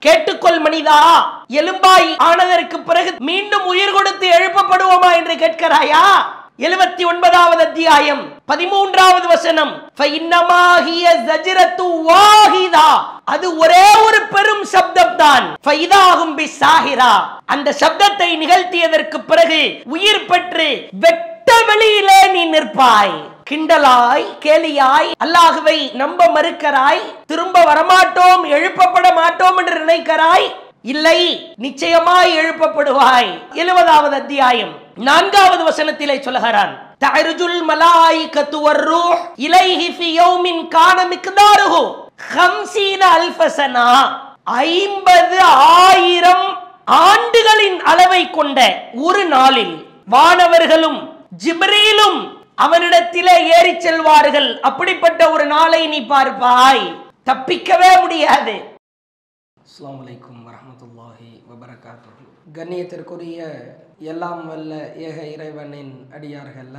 கேட்டுக்கொள் மனிதா எலும்பாய் ஆனதற்கு பிறகு மீண்டும் உயிர் கொடுத்து எழுப்பப்படுவோமா என்று கேட்கிறாயா எழுபத்தி ஒன்பதாவது அத்தியாயம் பதிமூன்றாவது வசனம் ஃபைன்னமாகிய ஜஜ்ரத்து வாஹிதா அது ஒரே ஒரு பெரும் சப்தம் தான் ஃபைதாகும் பிசாஹிரா அந்த சப்தத்தை நிகழ்த்தியதற்கு பிறகு உயிர் பெற்று வெட்ட வெளியிலே நீ நிற்பாய் கிண்டலாய் கேலியாய் அல்லாஹுவை நம்ப மறுக்கிறாய் திரும்ப வரமாட்டோம் எழுப்பப்பட மாட்டோம் என்று நினைக்கிறாய் இல்லை நிச்சயமாய் எழுப்பப்படுவாய் எழுபதாவது அத்தியாயம் நான்காவது வசனத்திலே சொல்லுகிறான் தஅருஜுல் மலாயிகத்து வர்ரூஹ் இலைஹி ஃபி யௌமின் கான மிக்தாருஹு 50 அல்ஃப சனா 50 ஆயிரம் ஆண்டுகளின் அளவை கொண்ட ஒரு நாளில் வானவர்களும் ஜிப்ரீலும் அவனிடத்திலே ஏறி செல்வார்கள் அப்படிப்பட்ட ஒரு நாளை நீ பார்ப்பாய் தப்பிக்கவே முடியாது அஸ்ஸலாமு அலைக்கும் வரஹ்மத்துல்லாஹி வபரகாத்துஹு கண்ணியத்திற்குரிய எல்லாம் வல்ல ஏக இறைவனின் அடியார்கள்ல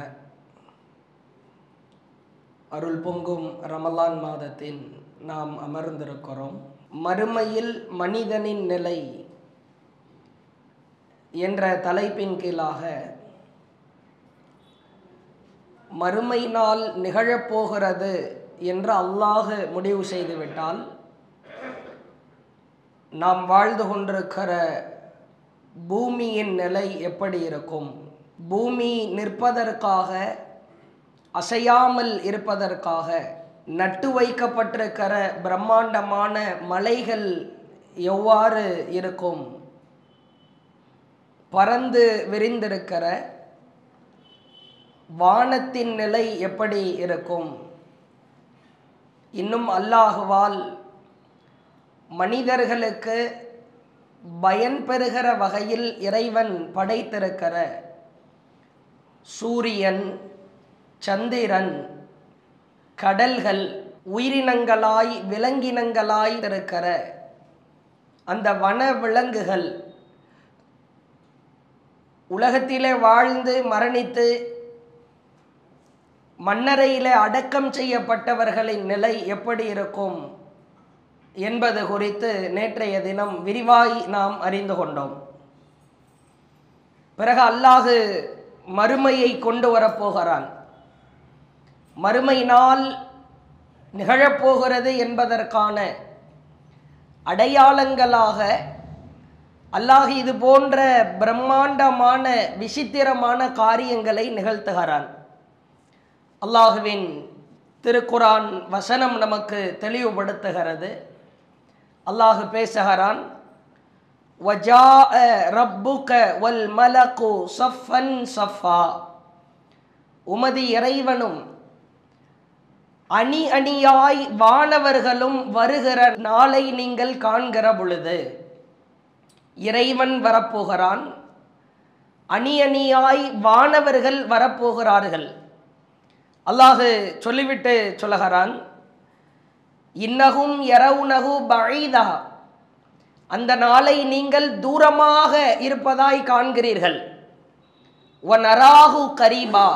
அருள் பொங்கும் ரமலான் மாதத்தின் நாம் அமர்ந்திருக்கிறோம் மறுமையில் மனிதனின் நிலை என்ற தலைப்பின் கீழாக மறுமை நாள் நிகழப்போகிறது என்று அல்லாஹ் முடிவு செய்துவிட்டால் நாம் வாழ்ந்து கொண்டிருக்கிற பூமியின் நிலை எப்படி இருக்கும் பூமி நிற்பதற்காக அசையாமல் இருப்பதற்காக நட்டு வைக்கப்பட்டிருக்கிற பிரம்மாண்டமான மலைகள் எவ்வாறு இருக்கும் பறந்து விரிந்திருக்கிற வானத்தின் நிலை எப்படி இருக்கும் இன்னும் அல்லாஹுவால் மனிதர்களுக்கு பயன் பெறுகிற வகையில் இறைவன் படைத்திருக்கிற சூரியன் சந்திரன் கடல்கள் உயிரினங்களாய் விலங்கினங்களாய் இருக்கிற அந்த வன விலங்குகள் உலகத்திலே வாழ்ந்து மரணித்து மன்னரையிலே அடக்கம் செய்யப்பட்டவர்களின் நிலை எப்படி இருக்கும் என்பது குறித்து நேற்றைய தினம் விரிவாய் நாம் அறிந்து கொண்டோம் பிறகு அல்லாஹு மறுமையை கொண்டு வரப்போகிறான் மறுமை நாள் நிகழப்போகிறது என்பதற்கான அடையாளங்களாக அல்லாஹ் இது போன்ற பிரம்மாண்டமான விசித்திரமான காரியங்களை நிகழ்த்துகிறான் அல்லாஹுவின் திருக்குரான் வசனம் நமக்கு தெளிவுபடுத்துகிறது அல்லாஹு பேசுகிறான் وَجَاءَ رَبُّكَ وَالْمَلَكُ صَفًّا صَفًّا உமது இறைவனும் அணி அணியாய் வானவர்களும் வருகிற நாளை நீங்கள் காண்கிற பொழுது இறைவன் வரப்போகிறான் அணி அணியாய் வானவர்கள் வரப்போகிறார்கள் அல்லாஹு சொல்லிவிட்டு சொல்லுகிறான் இன்னகும் எரவுனகு பழைதா அந்த நாளை நீங்கள் தூரமாக இருப்பதாய் காண்கிறீர்கள் ஒனராகு கரீபா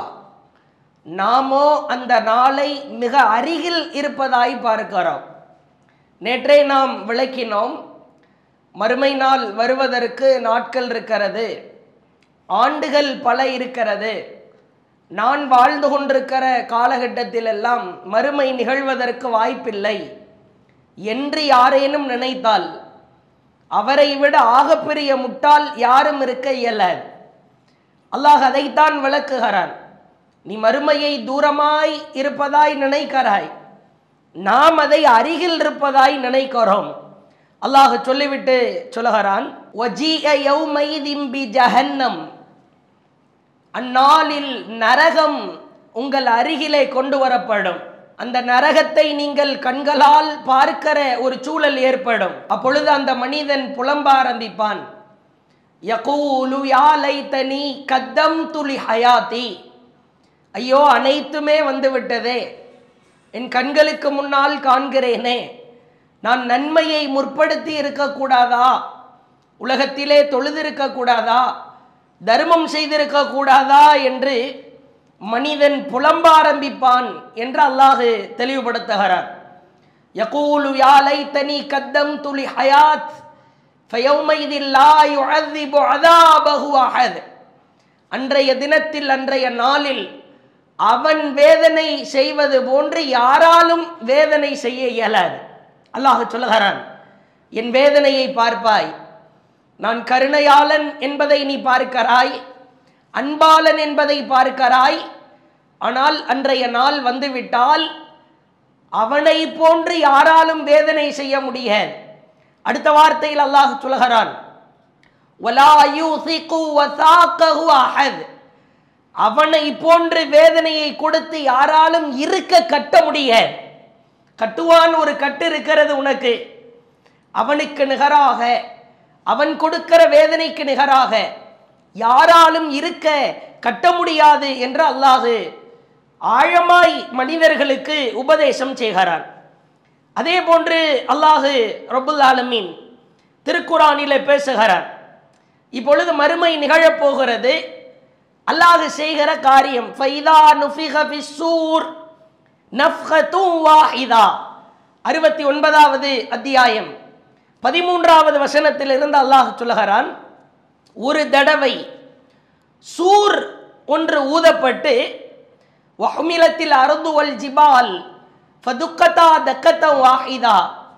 நாமோ அந்த நாளை மிக அருகில் இருப்பதாய் பார்க்கிறோம் நேற்றே நாம் விளக்கினோம் மறுமை நாள் வருவதற்கு நாட்கள் இருக்கிறது ஆண்டுகள் பல இருக்கிறது நான் வாழ்ந்து கொண்டிருக்கிற காலகட்டத்திலெல்லாம் மறுமை நிகழ்வதற்கு வாய்ப்பில்லை என்று யாரேனும் நினைத்தால் அவரை விட ஆகப்பெரிய முட்டாள் யாரும் இருக்க இயலாது அல்லாஹ் அதைத்தான் விளக்குகிறான் நீ மறுமையை தூரமாய் இருப்பதாய் நினைக்கிறாய் நாம் அதை அருகில் இருப்பதாய் நினைக்கிறோம் அல்லாஹ் சொல்லிவிட்டு சொல்லுகிறான் "வஜீஅ யௌமைதின் பிஜஹன்னம்." அந்நாளில் நரகம் உங்கள் அருகிலே கொண்டு வரப்படும் அந்த நரகத்தை நீங்கள் கண்களால் பார்க்கிற ஒரு சூழல் ஏற்படும் அப்பொழுது அந்த மனிதன் புலம்ப ஆரம்பிப்பான் யகூலு யா லைத்தனி கத்தம் துலி ஹயாத்தி ஐயோ அனைத்துமே வந்து விட்டதே என் கண்களுக்கு முன்னால் காண்கிறேனே நான் நன்மையை முற்படுத்தி இருக்கக்கூடாதா உலகத்திலே தொழுதிருக்க கூடாதா தர்மம் செய்திருக்க கூடாதா என்று மனிதன் புலம்ப ஆரம்பிப்பான் என்று அல்லாஹு தெளிவுபடுத்துகிறார் யகூலு யாலை தனி கத்தம் துளி ஹயாத் فَيَوْمَئِذٍ لَا يُعَذِّبُ عَذَابَهُ أَحَدٌ அன்றைய தினத்தில் அன்றைய நாளில் அவன் வேதனை செய்வது போன்று யாராலும் வேதனை செய்ய இயலாது அல்லாஹ் சொல்லுகிறான் என் வேதனையை பார்ப்பாய் நான் கருணையாளன் என்பதை நீ பார்க்கிறாய் அன்பாளன் என்பதை பார்க்கிறாய் ஆனால் அன்றைய நாள் வந்துவிட்டால் அவனை போன்று யாராலும் வேதனை செய்ய முடியாது அடுத்த வார்த்தையில் அல்லாஹ் சொல்கிறான் "வலா யூசிகு வசாக்கஹு அஹத்." அவனை போன்று வேதனையை கொடுத்து யாராலும் இருக்க கட்ட முடியாது கட்டுவான் ஒரு கட்டு இருக்கிறது உனக்கு அவனுக்கு நிகராக அவன் கொடுக்கிற வேதனைக்கு நிகராக யாராலும் இருக்க கட்ட முடியாது என்று அல்லாஹு ஆழமாய் மனிதர்களுக்கு உபதேசம் செய்கிறான் அதே போன்று அல்லாஹு ரபுல் ஆலமீன் திருக்குறானிலே பேசுகிறான் இப்பொழுது மறுமை நிகழப் போகிறது அல்லாஹ் செய்கிற காரியம் ஃபைதா நுஃபிக ஃபிஸ்ஸூர் நஃப்கத்தும் வாஹிதா அறுபத்தி ஒன்பதாவது அத்தியாயம் பதிமூன்றாவது வசனத்திலிருந்து அல்லாஹ் சொல்லுகிறான் ஒரு தடவை சூர் ஒன்று ஊதப்பட்டு வஹ்மிலத்தில் அருந்துவல் ஜிபால் ஃபதுக்கத்தா தக்கத்த வாஹிதா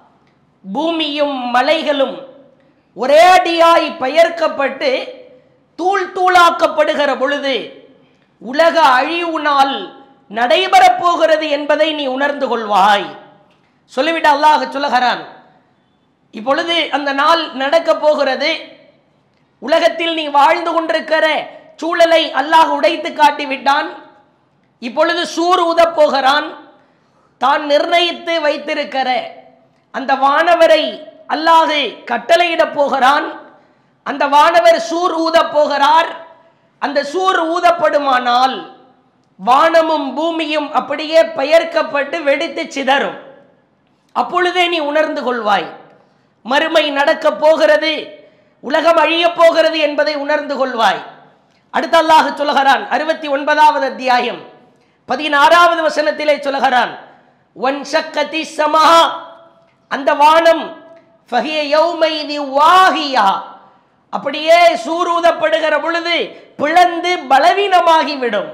பூமியும் மலைகளும் ஒரே அடியாய் பெயர்க்கப்பட்டு தூள் தூளாக்கப்படுகிற பொழுது உலக அழிவு நாள் நடைபெறப் போகிறது என்பதை நீ உணர்ந்து கொள்வாய் சொல்லிவிட்டு அல்லாஹ் சொல்லுகிறான் இப்பொழுது அந்த நாள் நடக்கப் போகிறது உலகத்தில் நீ வாழ்ந்து கொண்டிருக்கிற சூழலை அல்லாஹ் உடைத்து காட்டிவிட்டான் இப்பொழுது சூர் ஊதப் போகிறான் தான் நிர்ணயித்து வைத்திருக்கிற அந்த வானவரை அல்லாஹ் கட்டளையிடப் போகிறான் அந்த வானவர் சூர் ஊதப் போகிறார் அந்த சூர் ஊதப்படுமானால் வானமும் பூமியும் அப்படியே பெயர்க்கப்பட்டு வெடித்து சிதறும் அப்பொழுதே நீ உணர்ந்து கொள்வாய் மறுமை நடக்கப் போகிறது உலகம் அழியப் போகிறது என்பதை உணர்ந்து கொள்வாய் அடுத்த அல்லாஹ் சொல்லுகிறான் அறுபத்தி ஒன்பதாவது அத்தியாயம் பதினாறாவது வசனத்திலே சொல்லுகிறான் ஒன் சக்கதி சமா அந்த வானம் ஃபஹிய யௌமைதி வாஹியா அப்படியே சூரூதப்படுகிற பொழுது பிளந்து பலவீனமாகிவிடும்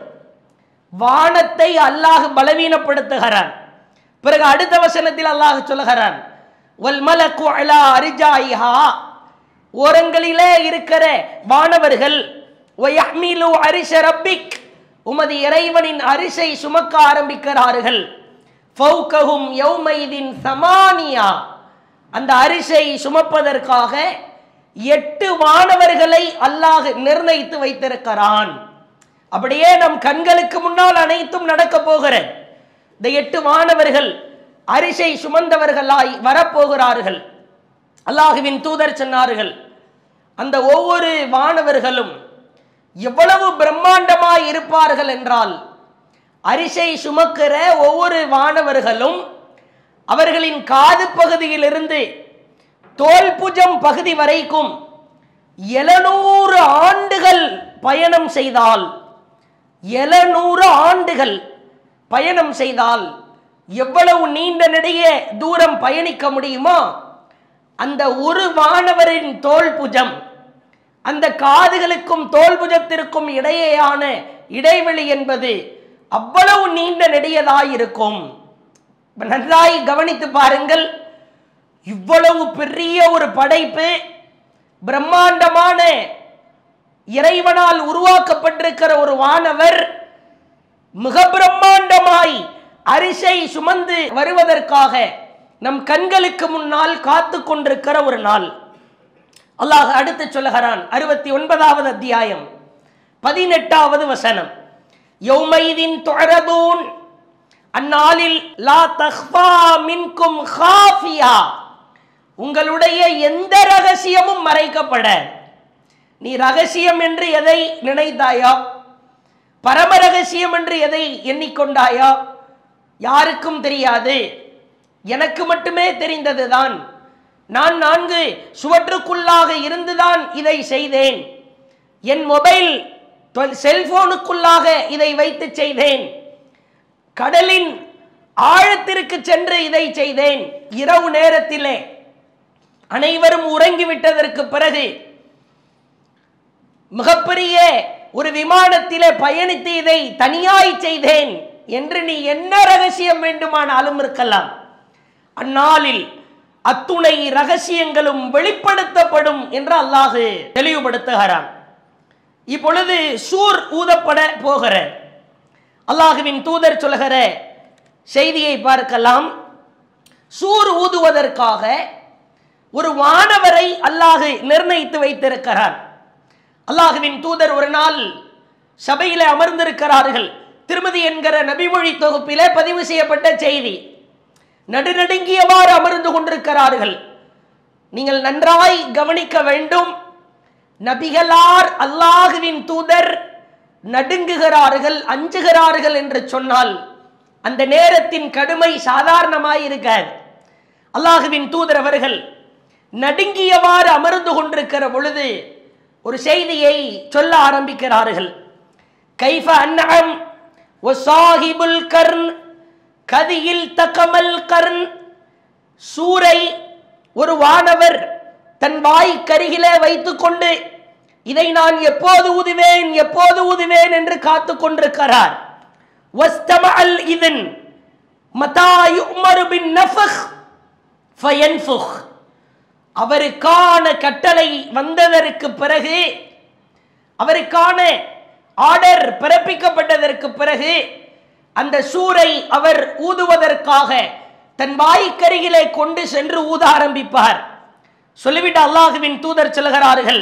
வானத்தை அல்லாஹ் பலவீனப்படுத்துகிறான் பிறகு அடுத்த வசனத்தில் அல்லாஹ் சொல்லுகிறான் வல் மலக்கு அலா அரிஜாயிஹா ஓரங்களிலே இருக்கிற வானவர்கள் வயஹ்மிலு அரிஷ ரப்பிக் உமது இறைவனின் அரிசை சுமக்க ஆரம்பிக்கிறார்கள் ஃபௌகஹும் யௌமைதின் சமானியா அந்த அரிசை சுமப்பதற்காக எட்டு வானவர்களை அல்லாஹ் நிர்ணயித்து வைத்திருக்கிறான் அப்படியே நம் கண்களுக்கு முன்னால் அனைத்தும் நடக்க போகிறது இந்த எட்டு வானவர்கள் அரிசை சுமந்தவர்களாய் வரப்போகிறார்கள் அல்லாஹுவின் தூதர் சொன்னார்கள் அந்த ஒவ்வொரு வானவர்களும் எவ்வளவு பிரம்மாண்டமாய் இருப்பார்கள் என்றால் அரிசை சுமக்கிற ஒவ்வொரு வானவர்களும் அவர்களின் காது பகுதியிலிருந்து தோல் புஜம் பகுதி வரைக்கும் எழுநூறு ஆண்டுகள் பயணம் செய்தால் எழுநூறு ஆண்டுகள் பயணம் செய்தால் எவ்வளவு நீண்ட நெடிய தூரம் பயணிக்க முடியுமோ அந்த ஒரு வானவரின் தோல் புஜம் அந்த காதுகளுக்கும் தோல் புஜத்திற்கும் இடையேயான இடைவெளி என்பது அவ்வளவு நீண்ட நெடியதாயிருக்கும் நன்றாய் கவனித்து பாருங்கள் இவ்வளவு பெரிய ஒரு படைப்பு பிரம்மாண்டமான இறைவனால் உருவாக்கப்பட்டிருக்கிற ஒரு வானவர் மிக பிரம்மாண்டமாய் அரிசை சுமந்து வருவதற்காக நம் கண்களுக்கு முன்னால் காத்து கொண்டிருக்கிற ஒரு நாள் அல்லாஹ் அடுத்து சொல்லுகிறான் அறுபத்தி ஒன்பதாவது அத்தியாயம் பதினெட்டாவது வசனம் யௌமைதின் துழரதூன் அந்நாளில் லா தஹ்ஃபா மின்கும் ஹாஃபியா உங்களுடைய எந்த ரகசியமும் மறைக்கப்பட நீ ரகசியம் என்று எதை நினைத்தாயோ பரம ரகசியம் என்று எதை எண்ணிக்கொண்டாயோ யாருக்கும் தெரியாது எனக்கு மட்டுமே தெரிந்ததுதான் நான் நான்கு சுவற்றுக்குள்ளாக இருந்துதான் இதை செய்தேன் என் மொபைல் தொ- செல்போனுக்குள்ளாக இதை வைத்து செய்தேன் கடலின் ஆழத்திற்கு சென்று இதை செய்தேன் இரவு நேரத்திலே அனைவரும் உறங்கிவிட்டதற்கு பிறகு மிகப்பெரிய ஒரு விமானத்திலே பயணித்து இதை தனியாய் செய்தேன் என்று நீ என்ன ரகசியம் வேண்டுமானாலும் இருக்கலாம் அந்நாளில் அத்துணை ரகசியங்களும் வெளிப்படுத்தப்படும் என்று அல்லாஹு தெளிவுபடுத்துகிறான் இப்பொழுது சூர் ஊதப்பட போகிற அல்லாஹுவின் தூதர் சொல்கிற செய்தியை பார்க்கலாம் சூர் ஊதுவதற்காக ஒரு வானவரை அல்லாஹு நிர்ணயித்து வைத்திருக்கிறார் அல்லாஹுவின் தூதர் ஒரு நாள் சபையிலே அமர்ந்திருக்கிறார்கள் திருமதி என்கிற நபிமொழி தொகுப்பிலே பதிவு செய்யப்பட்ட செய்தி நடுநடுங்கியவாறு அமர்ந்து கொண்டிருக்கிறார்கள் நீங்கள் நன்றாய் கவனிக்க வேண்டும் நபிகளார் அல்லாஹுவின் தூதர் நடுங்குகிறார்கள் அஞ்சுகிறார்கள் என்று சொன்னால் அந்த நேரத்தின் கடுமை சாதாரணமாய் இருக்காது அல்லாஹுவின் தூதர் அவர்கள் நடுங்கியவாறு அமர்ந்து கொண்டிருக்கிற பொழுது ஒரு செய்தியை சொல்ல ஆரம்பிக்கிறார்கள் கைஃப அன்னம் ஒசாஹிபுல் கர்ன் கதியில் தகமல் கர்ன் சூரை ஒரு வானவர் தன் வாய் கருகிலே வைத்துக்கொண்டு இதை நான் எப்போது ஊதுவேன் எப்போது ஊதுவேன் என்று காத்து கொண்டிருக்கிறார் வஸ்தமஅல் இதன் மதா யுமரு பின் நஃபஹ் ஃபயன்ஃபுஹ் அவருக்கான கட்டளை வந்ததற்கு பிறகு அவருக்கான ஆர்டர் பிறப்பிக்கப்பட்டதற்கு பிறகு அந்த சூரை அவர் ஊதுவதற்காக தன் வாய்க்கருகிலே கொண்டு சென்று ஊத ஆரம்பிப்பார் சொல்லிவிட்டு அல்லாஹுவின் தூதர் சொல்கிறார்கள்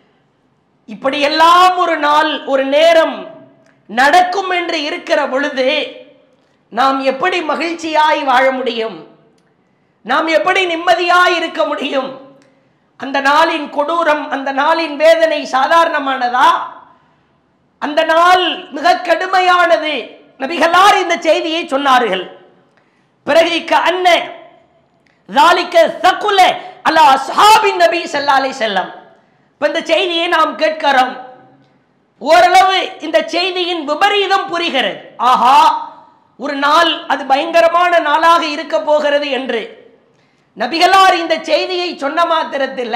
இப்படியெல்லாம் ஒரு நாள் ஒரு நேரம் நடக்கும் என்று இருக்கிற பொழுது நாம் எப்படி மகிழ்ச்சியாய் வாழ முடியும் நாம் எப்படி நிம்மதியாய் இருக்க முடியும் அந்த நாளின் கொடூரம் அந்த நாளின் வேதனை சாதாரணமானதா அந்த நாள் மிக கடுமையானது நபிகளார் இந்த செய்தியை சொன்னார்கள் பிறகு அன்ன தாலிக்க சகுல அலா அஸ்ஹாபின் நபி ஸல்லல்லாஹு செல்லம் இப்போ இந்த செய்தியை நாம் கேட்கிறோம் ஓரளவு இந்த செய்தியின் விபரீதம் புரிகிறது ஆஹா ஒரு நாள் அது பயங்கரமான நாளாக இருக்க போகிறது என்று நபிகளார் இந்த செய்தியை சொன்ன மாத்திரத்தில்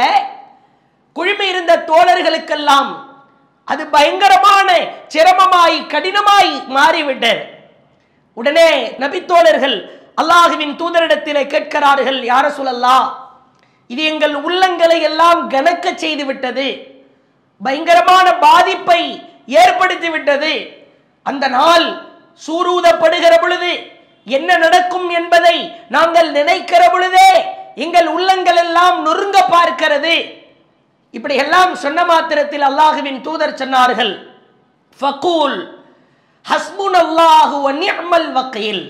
குழுமி இருந்த தோழர்களுக்கெல்லாம் அது பயங்கரமான சிரமமாய் கடினமாய் மாறிவிட்டது உடனே நபித்தோழர்கள் அல்லாஹுவின் தூதரிடத்திலே கேட்கிறார்கள் யார சொல்லல்லா இது எங்கள் உள்ளங்களை எல்லாம் கனக்க செய்து விட்டது பயங்கரமான பாதிப்பை ஏற்படுத்தி விட்டது அந்த நாள் சூரூதப்படுகிற பொழுது என்ன நடக்கும் என்பதை நாங்கள் நினைக்கிற பொழுதே எங்கள் உள்ளங்கள் எல்லாம் நொறுங்க பார்க்கிறது இப்படி எல்லாம் சொன்ன மாத்திரத்தில் அல்லாஹுவின் தூதர் சொன்னார்கள் ஃபகூல் ஹஸ்புன் அல்லாஹு நிஅமல் வக்கீல்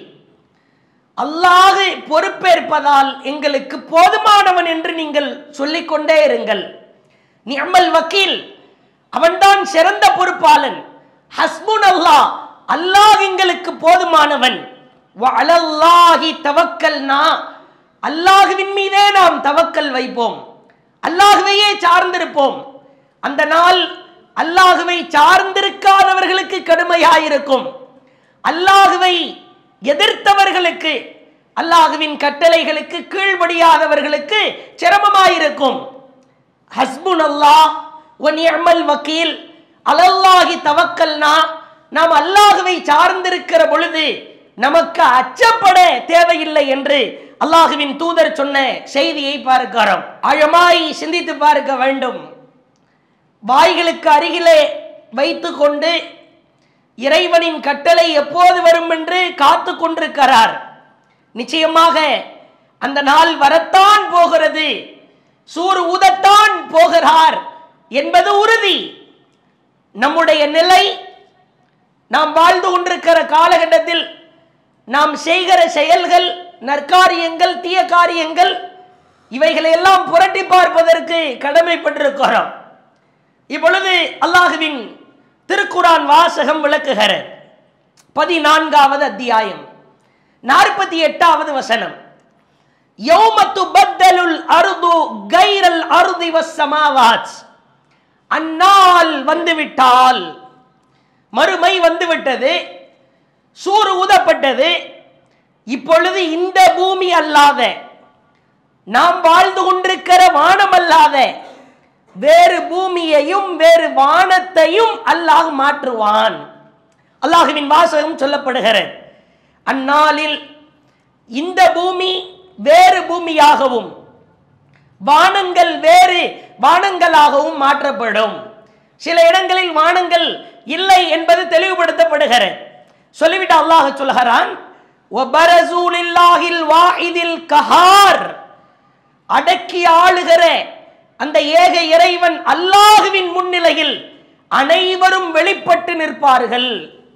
அல்லாஹு பொறுப்பேற்பதால் எங்களுக்கு போதுமானவன் என்று நீங்கள் சொல்லிக்கொண்டே இருங்கள் நிஅமல் வக்கீல் அவன்தான் சிறந்த பொறுப்பாளன் ஹஸ்புன் அல்லாஹ் அல்லாஹ் எங்களுக்கு போதுமானவன் அலல்லாஹி தவக்கல்னா அல்லாஹுவின் மீதே நாம் தவக்கல் வைப்போம் அல்லாஹுவையே சார்ந்திருப்போம் அந்த நாள் அல்லாஹுவை சார்ந்திருக்காதவர்களுக்கு கடுமையாயிருக்கும் அல்லாஹுவை எதிர்த்தவர்களுக்கு அல்லாஹுவின் கட்டளைகளுக்கு கீழ்படியாதவர்களுக்கு சிரமமாயிருக்கும் ஹஸ்புன் அல்லாஹ் ஒன் வக்கீல் அலல்லாஹி தவக்கல்னா நாம் அல்லாஹுவை சார்ந்திருக்கிற பொழுது நமக்கு அச்சப்பட தேவையில்லை என்று அல்லாஹுவின் தூதர் சொன்ன செய்தியை பார்க்கிறோம் ஆழமாய் சிந்தித்து பார்க்க வேண்டும் வாய்களுக்கு அருகிலே வைத்துக்கொண்டு இறைவனின் கட்டளை எப்போது வரும் என்று காத்து கொண்டிருக்கிறார் நிச்சயமாக அந்த நாள் வரத்தான் போகிறது சூறு ஊதத்தான் போகிறார் என்பது உறுதி நம்முடைய நிலை நாம் வாழ்ந்து கொண்டிருக்கிற காலகட்டத்தில் நாம் செய்கிற செயல்கள் நற்காரியங்கள் தீய காரியங்கள் இவைகளை எல்லாம் புரட்டி பார்ப்பதற்கு கடமைப்பட்டிருக்கிறோம் இப்பொழுது அல்லாஹுவின் திருக்குரான் வாசகம் விளக்குகிற பதினான்காவது அத்தியாயம் நாற்பத்தி எட்டாவது வசனம் யௌமத்து பத்தலுல் அருது கைரல் அருதி வசமாவாத் அந்நாள் வந்துவிட்டால் மறுமை வந்துவிட்டது சூறு ஊதப்பட்டது இப்பொழுது இந்த பூமி அல்லாத நாம் வாழ்ந்து கொண்டிருக்கிற வானம் அல்லாத வேறு பூமியையும் வேறு வானத்தையும் அல்லாஹ் மாற்றுவான் அல்லாஹுவின் வாசகம் சொல்லப்படுகிறது அந்நாளில் இந்த பூமி வேறு பூமியாகவும் வானங்கள் வேறு வானங்களாகவும் மாற்றப்படும் சில இடங்களில் வானங்கள் இல்லை என்பது தெளிவுபடுத்தப்படுகிறது சொல்லிவிட்டு அல்லாஹ் சொல்கிறான் "வபரசூ லில்லாஹில் வாஹிதில் கஹார் அடக்கி ஆளுகிற அந்த ஏக இறைவன் அல்லாஹுவின் முன்னிலையில் அனைவரும் வெளிப்பட்டு நிற்பார்கள்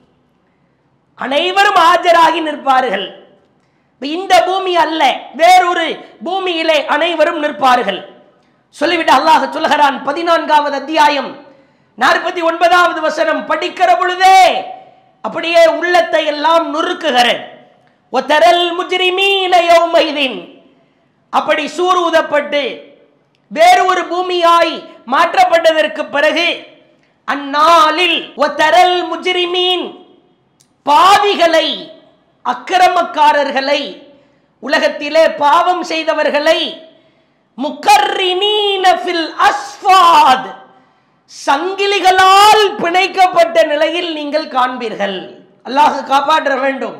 அனைவரும் ஆஜராகி நிற்பார்கள் இப்ப இந்த பூமி அல்ல வேறொரு பூமியிலே அனைவரும் நிற்பார்கள் சொல்லிவிட்டு அல்லாஹ் சொல்கிறான் பதினான்காவது அத்தியாயம் நாற்பத்தி ஒன்பதாவது வசனம் படிக்கிற பொழுதே அப்படியே உள்ளத்தை எல்லாம் நுறுக்குகிற ஒத்தரல் முஜ்ரிமீன யௌமைதின் அப்படி சூர் ஊதப்பட்டு வேறு ஒரு பூமியாய் மாற்றப்பட்டதற்கு பிறகு அந்நாளில் ஒத்தரல் முஜ்ரிமீன் பாவிகளை அக்கிரமக்காரர்களை உலகத்திலே பாவம் செய்தவர்களை முக்கர்ரினீன ஃபில் அஸ்ஃபாத் சங்கிலிகளால் பிணைக்கப்பட்ட நிலையில் நீங்கள் காண்பீர்கள் அல்லாஹ் காப்பாற்ற வேண்டும்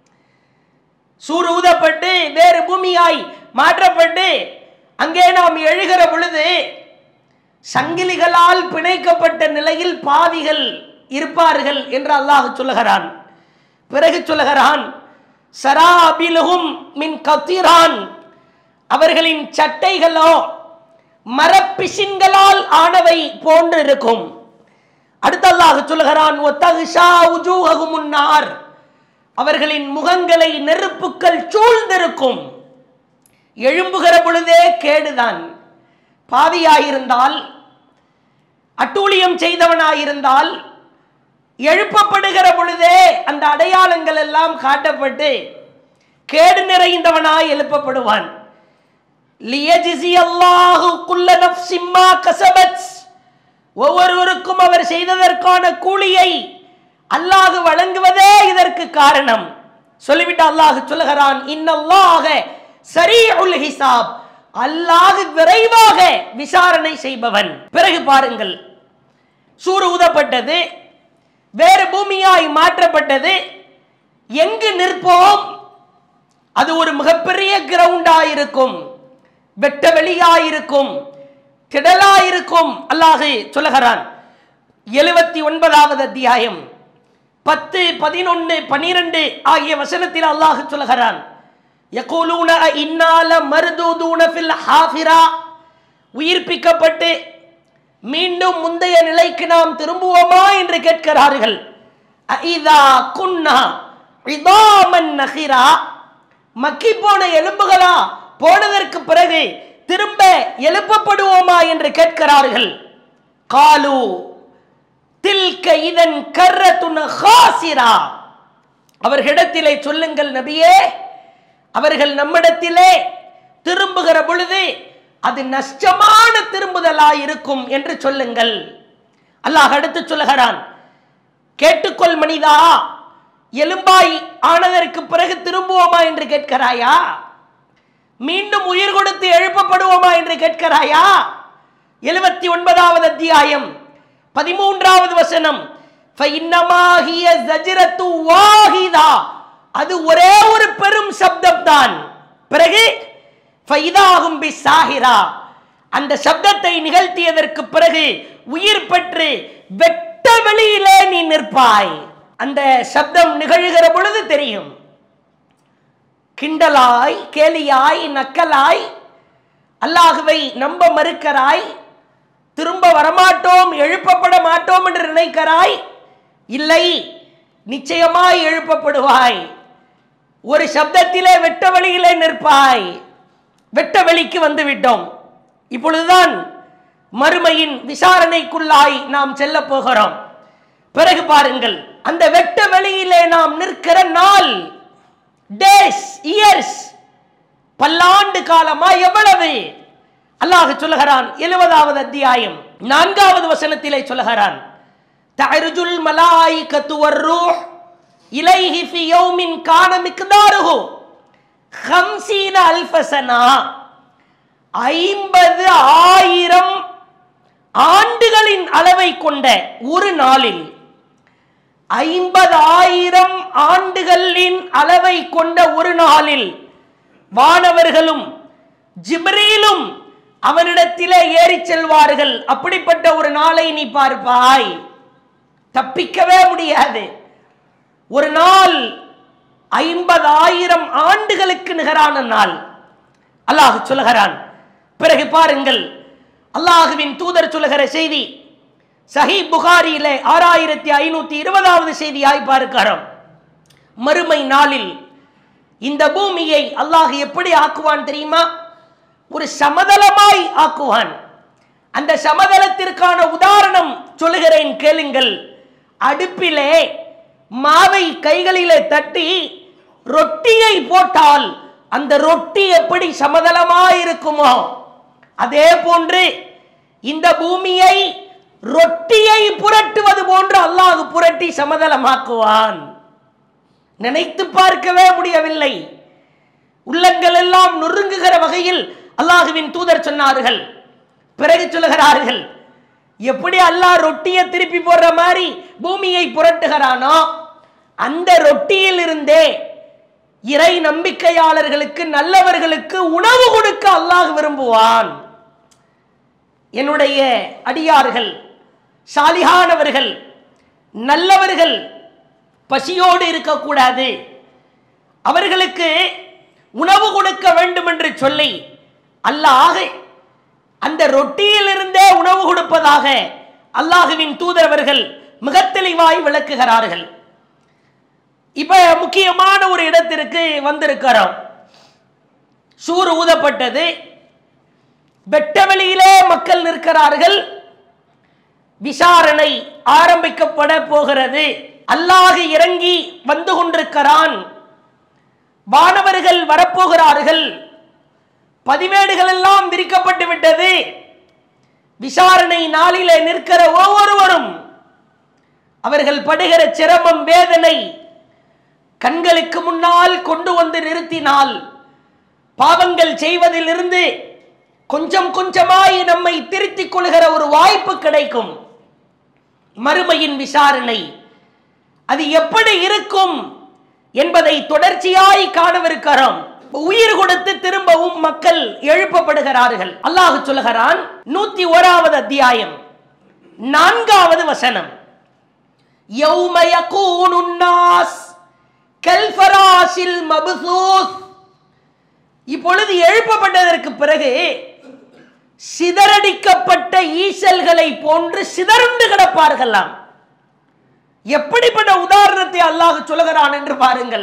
சூர் ஊதப்பட்டு வேறு பூமியாய் மாற்றப்பட்டு அங்கே நாம் எழுகிற பொழுது சங்கிலிகளால் பிணைக்கப்பட்ட நிலையில் பாவிகள் இருப்பார்கள் என்று அல்லாஹ் சொல்லுகிறான் பிறகு சொல்லுகிறான் சராபிலுகும் மின் கத்திரான் அவர்களின் சட்டைகளோ மரப்பிசின்களால் ஆனவை போன்று இருக்கும் அடுத்த அல்லாஹ் சொல்லுகிறான் ஒத்தகுஷா உஜூஹகு முன்னார் அவர்களின் முகங்களை நெருப்புக்கள் சூழ்ந்திருக்கும் எழும்புகிற பொழுதே கேடுதான் பாவியாயிருந்தால் அட்டூழியம் செய்தவனாயிருந்தால் எழுப்பப்படுகிற பொழுதே அந்த அடையாளங்கள் எல்லாம் காட்டப்பட்டு கேடு நிறைந்தவனாய் எழுப்பப்படுவான் லியஜிசி அல்லாஹு குல்ல நஃப்ஸின் மா கஸபத் ஒவ்வொருவருக்கும் அவர் செய்ததற்கான கூலியை அல்லாஹ் வழங்குவதே இதற்கு காரணம் சொல்லிவிட்டு அல்லாஹ் சொல்லுகிறான் இன்னல்லாக சரீஉல் ஹிசாப் அல்லாஹ் விரைவாக விசாரணை செய்பவன் பிறகு பாருங்கள் சூறு ஊதப்பட்டது வேறு பூமியாய் மாற்றப்பட்டது எங்கு நிற்போம் அது ஒரு மிகப்பெரிய கிரவுண்டாயிருக்கும் வெட்ட வெளியாயிருக்கும் திடலாயிருக்கும் அல்லாஹ் சொல்லுகிறான் எழுபத்தி ஒன்பதாவது அத்தியாயம் பத்து பதினொன்று பனிரெண்டு ஆகிய வசனத்தில் அல்லாஹ் சொல்லுகிறான் யகூலூன இன்னால மருதூதூன ஃபில் ஹாஃபிரா உயிர்ப்பிக்கப்பட்டு மீண்டும் முந்தைய நிலைக்கு நாம் திரும்புவோமா என்று கேட்கிறார்கள் அஇதா குன்னா இதாமன் நகிரா மக்கி போன எலும்புகளா போனதற்கு பிறகு திரும்ப எழுப்பப்படுவோமா என்று கேட்கிறார்கள் காலு தில்க இதன் கர்ரத்துன ஹாசிரா அவர்களிடத்திலே சொல்லுங்கள் நபியே அவர்கள் நம்மிடத்திலே திரும்புகிற பொழுது அது நஷ்டமான திரும்புதலாய் இருக்கும் என்று சொல்லுங்கள் அல்லாஹ் அடுத்து சொல்லுகிறான் கேட்டுக்கொள் மனிதா எலும்பாய் ஆனதற்கு பிறகு திரும்புவோமா என்று கேட்கிறாயா மீண்டும் உயிர் கொடுத்து எழுப்பப்படுவோமா என்று கேட்கிறாயா எழுபத்தி ஒன்பதாவது அத்தியாயம் பதிமூன்றாவது வசனம் ஃபைன்னமாகிய ஜஜ்ரத்து வாஹிதா அது ஒரே ஒரு பெரும் சப்தம் தான் பிறகு ஃபைதாகும் பி சாஹிரா அந்த சப்தத்தை நிகழ்த்தியதற்கு பிறகு உயிர் பெற்று வெட்ட வெளியிலே நீ நிற்பாய் அந்த சப்தம் நிகழ்கிற பொழுது தெரியும் கிண்டலாய் கேலியாய் நக்கலாய் அல்லாஹுவை நம்ப மறுக்கிறாய் திரும்ப வரமாட்டோம் எழுப்பப்பட மாட்டோம் என்று நினைக்கிறாய் இல்லை நிச்சயமாய் எழுப்பப்படுவாய் ஒரு சப்தத்திலே வெட்ட வெளியிலே நிற்பாய் வெட்ட வெளிக்கு வந்து விட்டோம் இப்பொழுதுதான் மறுமையின் விசாரணைக்குள்ளாய் நாம் செல்ல போகிறோம் பிறகு பாருங்கள் அந்த வெட்ட வெளியிலே நாம் நிற்கிற நாள் டேஸ் இயர்ஸ் பல்லாண்டு காலமா எவ்வளவு அல்லாஹ் சொல்லுகிறான் எழுபதாவது அத்தியாயம் நான்காவது வசனத்திலே சொல்லுகிறான் தஅருஜுல் மலாயிகத்து வர்ரூஹ் இலைஹி ஃபி யௌமின் கான மிக்தாருஹு 50 அல்ஃப ஸனா ஐம்பது ஆயிரம் ஆண்டுகளின் அளவை கொண்ட ஒரு நாளில் ஐம்பதாயிரம் ஆண்டுகளின் அளவை கொண்ட ஒரு நாளில் வானவர்களும் ஜிப்ரீலும் அவனிடத்திலே ஏறிச் செல்வார்கள் அப்படிப்பட்ட ஒரு நாளை நீ பார்ப்பாய் தப்பிக்கவே முடியாது ஒரு நாள் ஐம்பதாயிரம் ஆண்டுகளுக்கு நிகரான நாள் அல்லாஹ் சொல்லுகிறான் பிறகு பாருங்கள் அல்லாஹுவின் தூதர் சொல்லுகிற செய்தி சஹி புகாரியிலே ஆறாயிரத்தி ஐநூத்தி இருபதாவது செய்தியாய் பார்க்கிறோம் மறுமை நாளில் இந்த பூமியை அல்லாஹ் எப்படி ஆக்குவான் தெரியுமா ஒரு சமதளமாய் ஆக்குவான் அந்த சமதளத்திற்கான உதாரணம் சொல்லுகிறேன் கேளுங்கள் அடுப்பிலே மாவை கைகளிலே தட்டி ரொட்டியை போட்டால் அந்த ரொட்டி எப்படி சமதளமாய் இருக்குமோ அதே போன்று இந்த பூமியை ரொட்டியை புரட்டுவது போன்று அல்லாஹ் புரட்டி சமதளமாக்குவான் நினைத்து பார்க்கவே முடியவில்லை உள்ளங்கள் எல்லாம் நொறுங்குகிற வகையில் அல்லாஹுவின் தூதர் சொன்னார்கள் பிறகு சொல்லுகிறார்கள் எப்படி அல்லாஹ் ரொட்டியை திருப்பி போடுற மாதிரி பூமியை புரட்டுகிறானோ அந்த ரொட்டியில் இருந்தே இறை நம்பிக்கையாளர்களுக்கு நல்லவர்களுக்கு உணவு கொடுக்க அல்லாஹ் விரும்புவான் என்னுடைய அடியார்கள் சாலிகானவர்கள் நல்லவர்கள் பசியோடு இருக்கக்கூடாது அவர்களுக்கு உணவு கொடுக்க வேண்டும் என்று சொல்லி அல்லாஹ் அந்த ரொட்டியிலிருந்தே உணவு கொடுப்பதாக அல்லாஹுவின் தூதரவர்கள் மிக தெளிவாய் விளக்குகிறார்கள் இப்ப முக்கியமான ஒரு இடத்திற்கு வந்திருக்கிறோம் சூறு ஊதப்பட்டது வெட்டவெளியிலே மக்கள் நிற்கிறார்கள் விசாரணை ஆரம்பிக்கப்பட போகிறது அல்லாஹ் இறங்கி வந்து கொண்டிருக்கிறான் வானவர்கள் வரப்போகிறார்கள் பதிவேடுகள் எல்லாம் விரிக்கப்பட்டு விட்டது விசாரணை நாளிலே நிற்கிற ஒவ்வொருவரும் அவர்கள் படுகிற சிரமம் வேதனை கண்களுக்கு முன்னால் கொண்டு வந்து நிறுத்தினால் பாவங்கள் செய்வதிலிருந்து கொஞ்சம் கொஞ்சமாய் நம்மை திருத்திக் கொள்கிற ஒரு வாய்ப்பு கிடைக்கும் மறுமையின் விசாரணை அது எப்படி இருக்கும் என்பதை தொடர்ச்சியாய் காணவிருக்கிறோம் உயிர் கொடுத்து திரும்பவும் மக்கள் எழுப்பப்படுகிறார்கள் அல்லாஹ் சொல்லுகிறான் நூத்தி ஓராவது அத்தியாயம் நான்காவது வசனம் யௌம யகூனு الناس கல்ஃபராசில் மபுசூஸ் இப்பொழுது எழுப்பப்பட்டதற்கு பிறகு சிதறடிக்கப்பட்ட ஈசல்களை போன்று சிதறுண்டு கிடப்பார்களாம் எப்படிப்பட்ட உதாரணத்தை அல்லாஹ் சொல்லுகிறான் என்று பாருங்கள்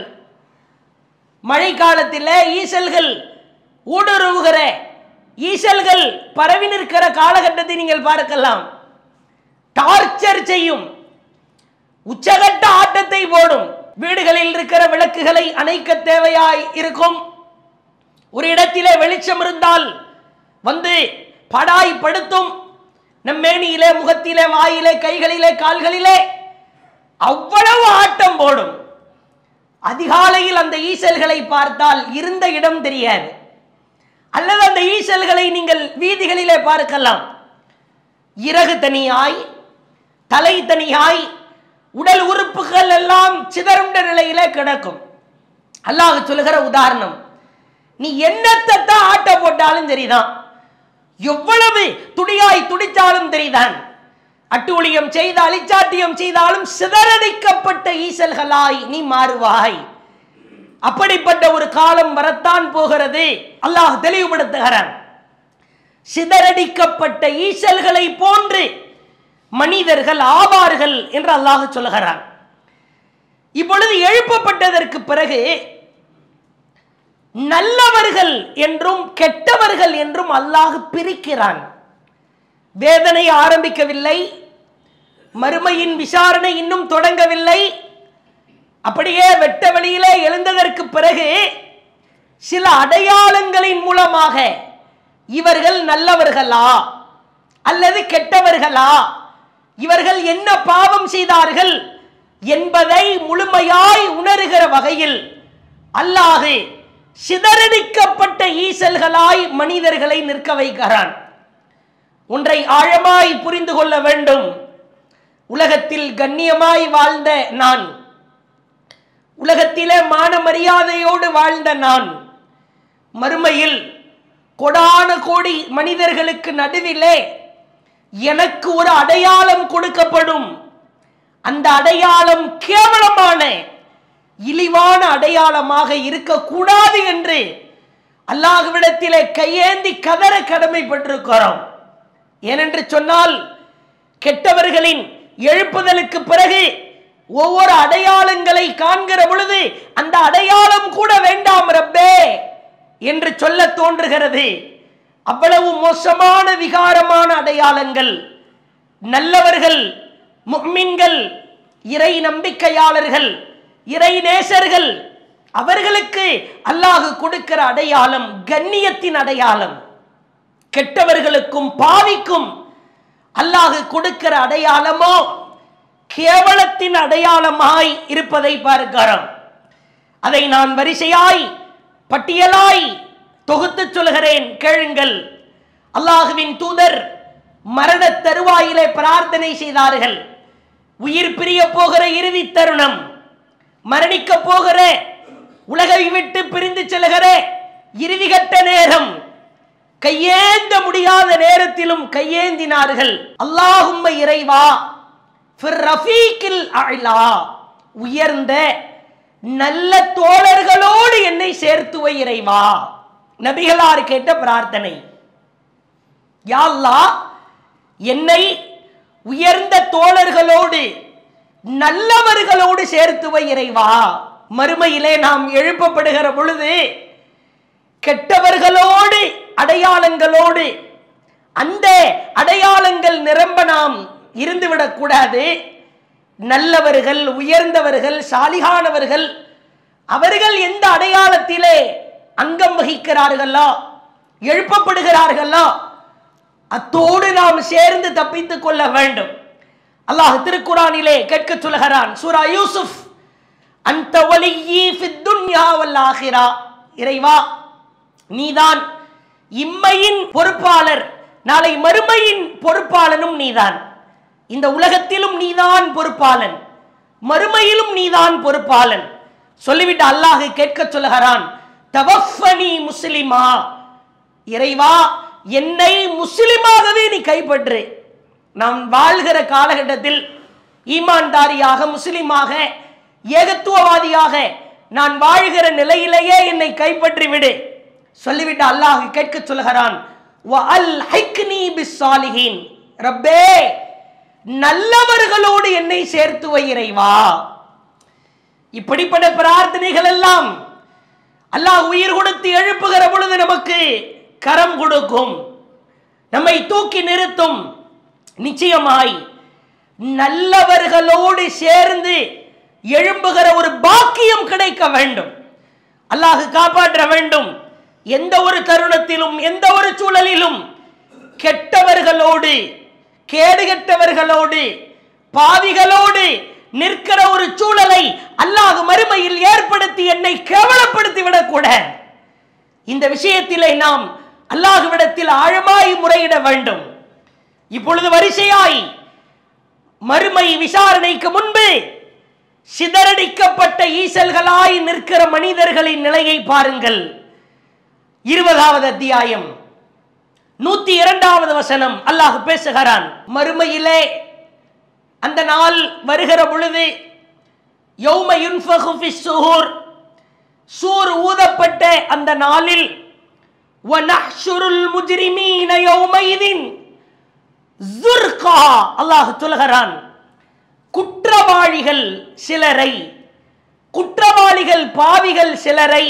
மழை காலத்தில் ஈசல்கள் ஊடுருவுகிற ஈசல்கள் பரவி நிற்கிற காலகட்டத்தை நீங்கள் பார்க்கலாம் டார்ச்சர் செய்யும் உச்சகட்ட ஆட்டத்தை போடும் வீடுகளில் இருக்கிற விளக்குகளை அணைக்க தேவையாய் இருக்கும் ஒரு இடத்திலே வெளிச்சம் இருந்தால் வந்து படாய்படுத்தும் நம் மேனியிலே முகத்திலே வாயிலே கைகளிலே கால்களிலே அவ்வளவு ஆட்டம் போடும் அதிகாலையில் அந்த ஈசல்களை பார்த்தால் இருந்த இடம் தெரியாது அல்லது அந்த ஈசல்களை நீங்கள் வீதிகளிலே பார்க்கலாம் இறகு தனியாய் தலை தனியாய் உடல் உறுப்புகள் எல்லாம் சிதறுண்ட நிலையிலே கிடக்கும் அல்லாஹ் சொல்லுகிற உதாரணம் நீ என்னத்தை தான் ஆட்ட போட்டாலும் சரிதான் எவ்வளவு துடியாய் துடித்தாலும் தெரிதான் அட்டூழியம் செய்த அலிச்சாட்டியம் செய்தாலும் சிதறடிக்கப்பட்ட ஈசல்களாய் நீ மாறுவாய் அப்படிப்பட்ட ஒரு காலம் வரத்தான் போகிறது அல்லாஹ் தெளிவுபடுத்துகிறான் சிதறடிக்கப்பட்ட ஈசல்களை போன்று மனிதர்கள் ஆவார்கள் என்று அல்லாஹ் சொல்லுகிறான் இப்பொழுது எழுப்பப்பட்டதற்கு பிறகு நல்லவர்கள் என்றும் கெட்டவர்கள் என்றும் அல்லாஹ் பிரிக்கிறான் வேதனை ஆரம்பிக்கவில்லை மறுமையின் விசாரணை இன்னும் தொடங்கவில்லை அப்படியே வெட்ட வெளியிலே எழுந்ததற்கு பிறகு சில அடையாளங்களின் மூலமாக இவர்கள் நல்லவர்களா அல்லது கெட்டவர்களா இவர்கள் என்ன பாவம் செய்தார்கள் என்பதை முழுமையாய் உணர்கிற வகையில் அல்லாஹு சிதறடிக்கப்பட்ட ஈசல்களாய் மனிதர்களை நிற்க வைக்கிறான் ஒன்றை ஆழமாய் புரிந்து கொள்ள வேண்டும் உலகத்தில் கண்ணியமாய் வாழ்ந்த நான் உலகத்திலே மான மரியாதையோடு வாழ்ந்த நான் மறுமையில் கொடான கோடி மனிதர்களுக்கு நடுவிலே எனக்கு ஒரு அடையாளம் கொடுக்கப்படும் அந்த அடையாளம் கேவலமான இழிவான அடையாளமாக இருக்கக்கூடாது என்று அல்லாஹ்விடத்திலே கையேந்தி கதற கடமைப்பட்டிருக்கிறோம் ஏனென்று சொன்னால் கெட்டவர்களின் எழுப்புதலுக்கு பிறகு ஒவ்வொரு அடையாளங்களை காண்கிற பொழுது அந்த அடையாளம் கூட வேண்டாம் ரப்பே என்று சொல்ல தோன்றுகிறது அவ்வளவு மோசமான விகாரமான அடையாளங்கள் நல்லவர்கள் முக்மின்கள் இறை நம்பிக்கையாளர்கள் இறை நேசர்கள் அவர்களுக்கு அல்லாஹ் கொடுக்கிற அடையாளம் கண்ணியத்தின் அடையாளம் கெட்டவர்களுக்கும் பாவிக்கும் அல்லாஹ் கொடுக்கிற அடையாளமோ கேவலத்தின் அடையாளமாய் இருப்பதை பார்க்கிறோம் அதை நான் வரிசையாய் பட்டியலாய் தொகுத்து சொல்கிறேன் கேளுங்கள் அல்லாஹுவின் தூதர் மரண தருவாயிலே பிரார்த்தனை செய்தார்கள் உயிர் பிரிய போகிற இறுதி தருணம் மரணிக்க போகிற உலகை விட்டு பிரிந்து செல்கிற இறுதிகட்ட நேரம் கையேந்த முடியாத நேரத்திலும் கையேந்தினார்கள் அல்லாஹும்ம இறைவா ஃபிர் ரஃபீக்கில் அலா உயர்ந்த நல்ல தோழர்களோடு என்னை சேர்த்து வை இறைவா நபிகளார் கேட்ட பிரார்த்தனை யா அல்லாஹ் என்னை உயர்ந்த தோழர்களோடு நல்லவர்களோடு சேர்த்து வை இறைவா மறுமையிலே நாம் எழுப்பப்படுகிற பொழுது கெட்டவர்களோடு அடையாளங்களோடு அந்த அடையாளங்கள் நிரம்ப நாம் இருந்துவிடக் கூடாது நல்லவர்கள் உயர்ந்தவர்கள் சாலிகானவர்கள் அவர்கள் எந்த அடையாளத்திலே அங்கம் வகிக்கிறார்களோ எழுப்பப்படுகிறார்களோ அத்தோடு நாம் சேர்ந்து தப்பித்துக் கொள்ள வேண்டும் அல்லாஹ் திருக்குறானிலே கேட்க சொல்கிறான் சூரா யூசுப் அந்த வலியி ஃபித் துன்யா வல் ஆகிரா இறைவா நீதான் இம்மையின் பொறுப்பாளர் நாளை மறுமையின் பொறுப்பாளனும் நீதான் இந்த உலகத்திலும் நீதான் பொறுப்பாளன் மறுமையிலும் நீதான் பொறுப்பாளன் சொல்லிவிட்டு அல்லாஹ் கேட்க சொல்லுகிறான் தவஃபனி முஸ்லிமா இறைவா என்னை முஸ்லிமாகவே நீ கைப்பற்று நாம் வாழ்கிற காலகட்டத்தில் ஈமான்தாரியாக முஸ்லிமாக ஏகத்துவவாதியாக நான் வாழ்கிற நிலையிலேயே என்னை கைப்பற்றி விடு சொல்லிவிட்டு அல்லாஹ் கேட்க சொல்கிறான் வஅல் ஹைக்னி பிஸ்ஸாலிஹீன் ரப்பே நல்லவர்களோடு என்னை சேர்த்து வை இறைவா இப்படிப்பட்ட பிரார்த்தனைகள் எல்லாம் அல்லாஹ் உயிர் கொடுத்து எழுப்புகிற பொழுது நமக்கு கரம் கொடுக்கும் நம்மை தூக்கி நிறுத்தும் நிச்சயமாய் நல்லவர்களோடு சேர்ந்து எழும்புகிற ஒரு பாக்கியம் கிடைக்க வேண்டும் அல்லாஹ் காப்பாற்ற வேண்டும் எந்த ஒரு தருணத்திலும் எந்த ஒரு சூழலிலும் கெட்டவர்களோடு கேடுகெட்டவர்களோடு பாவிகளோடு நிற்கிற ஒரு சூழலை அல்லாஹ் மறுமையில் ஏற்படுத்தி என்னை கேவலப்படுத்தி விடக்கூடாது இந்த விஷயத்திலே நாம் அல்லாஹ்விடத்தில் ஆழமாய் முறையிட வேண்டும் இப்பொழுது வரிசையாய் மறுமை விசாரணைக்கு முன்பு சிதறடிக்கப்பட்ட ஈசல்களாய் நிற்கிற மனிதர்களின் நிலையை பாருங்கள் இருபதாவது அத்தியாயம் நூத்தி இரண்டாவது வசனம் அல்லாஹ் பேசுகிறான் மறுமையிலே அந்த நாள் வருகிற பொழுது யௌம யுன்ஃபகு ஃபிஸ் சுஹூர் சூர் ஊதப்பட்ட அந்த நாளில் வனஹ்ஷுருல் முஜ்ரிமீன யௌமைதின் ஜுர்கா அல்லாஹ் சொல்கிறான் குற்றவாளிகள் சிலரை குற்றவாளிகள் பாவிகள் சிலரை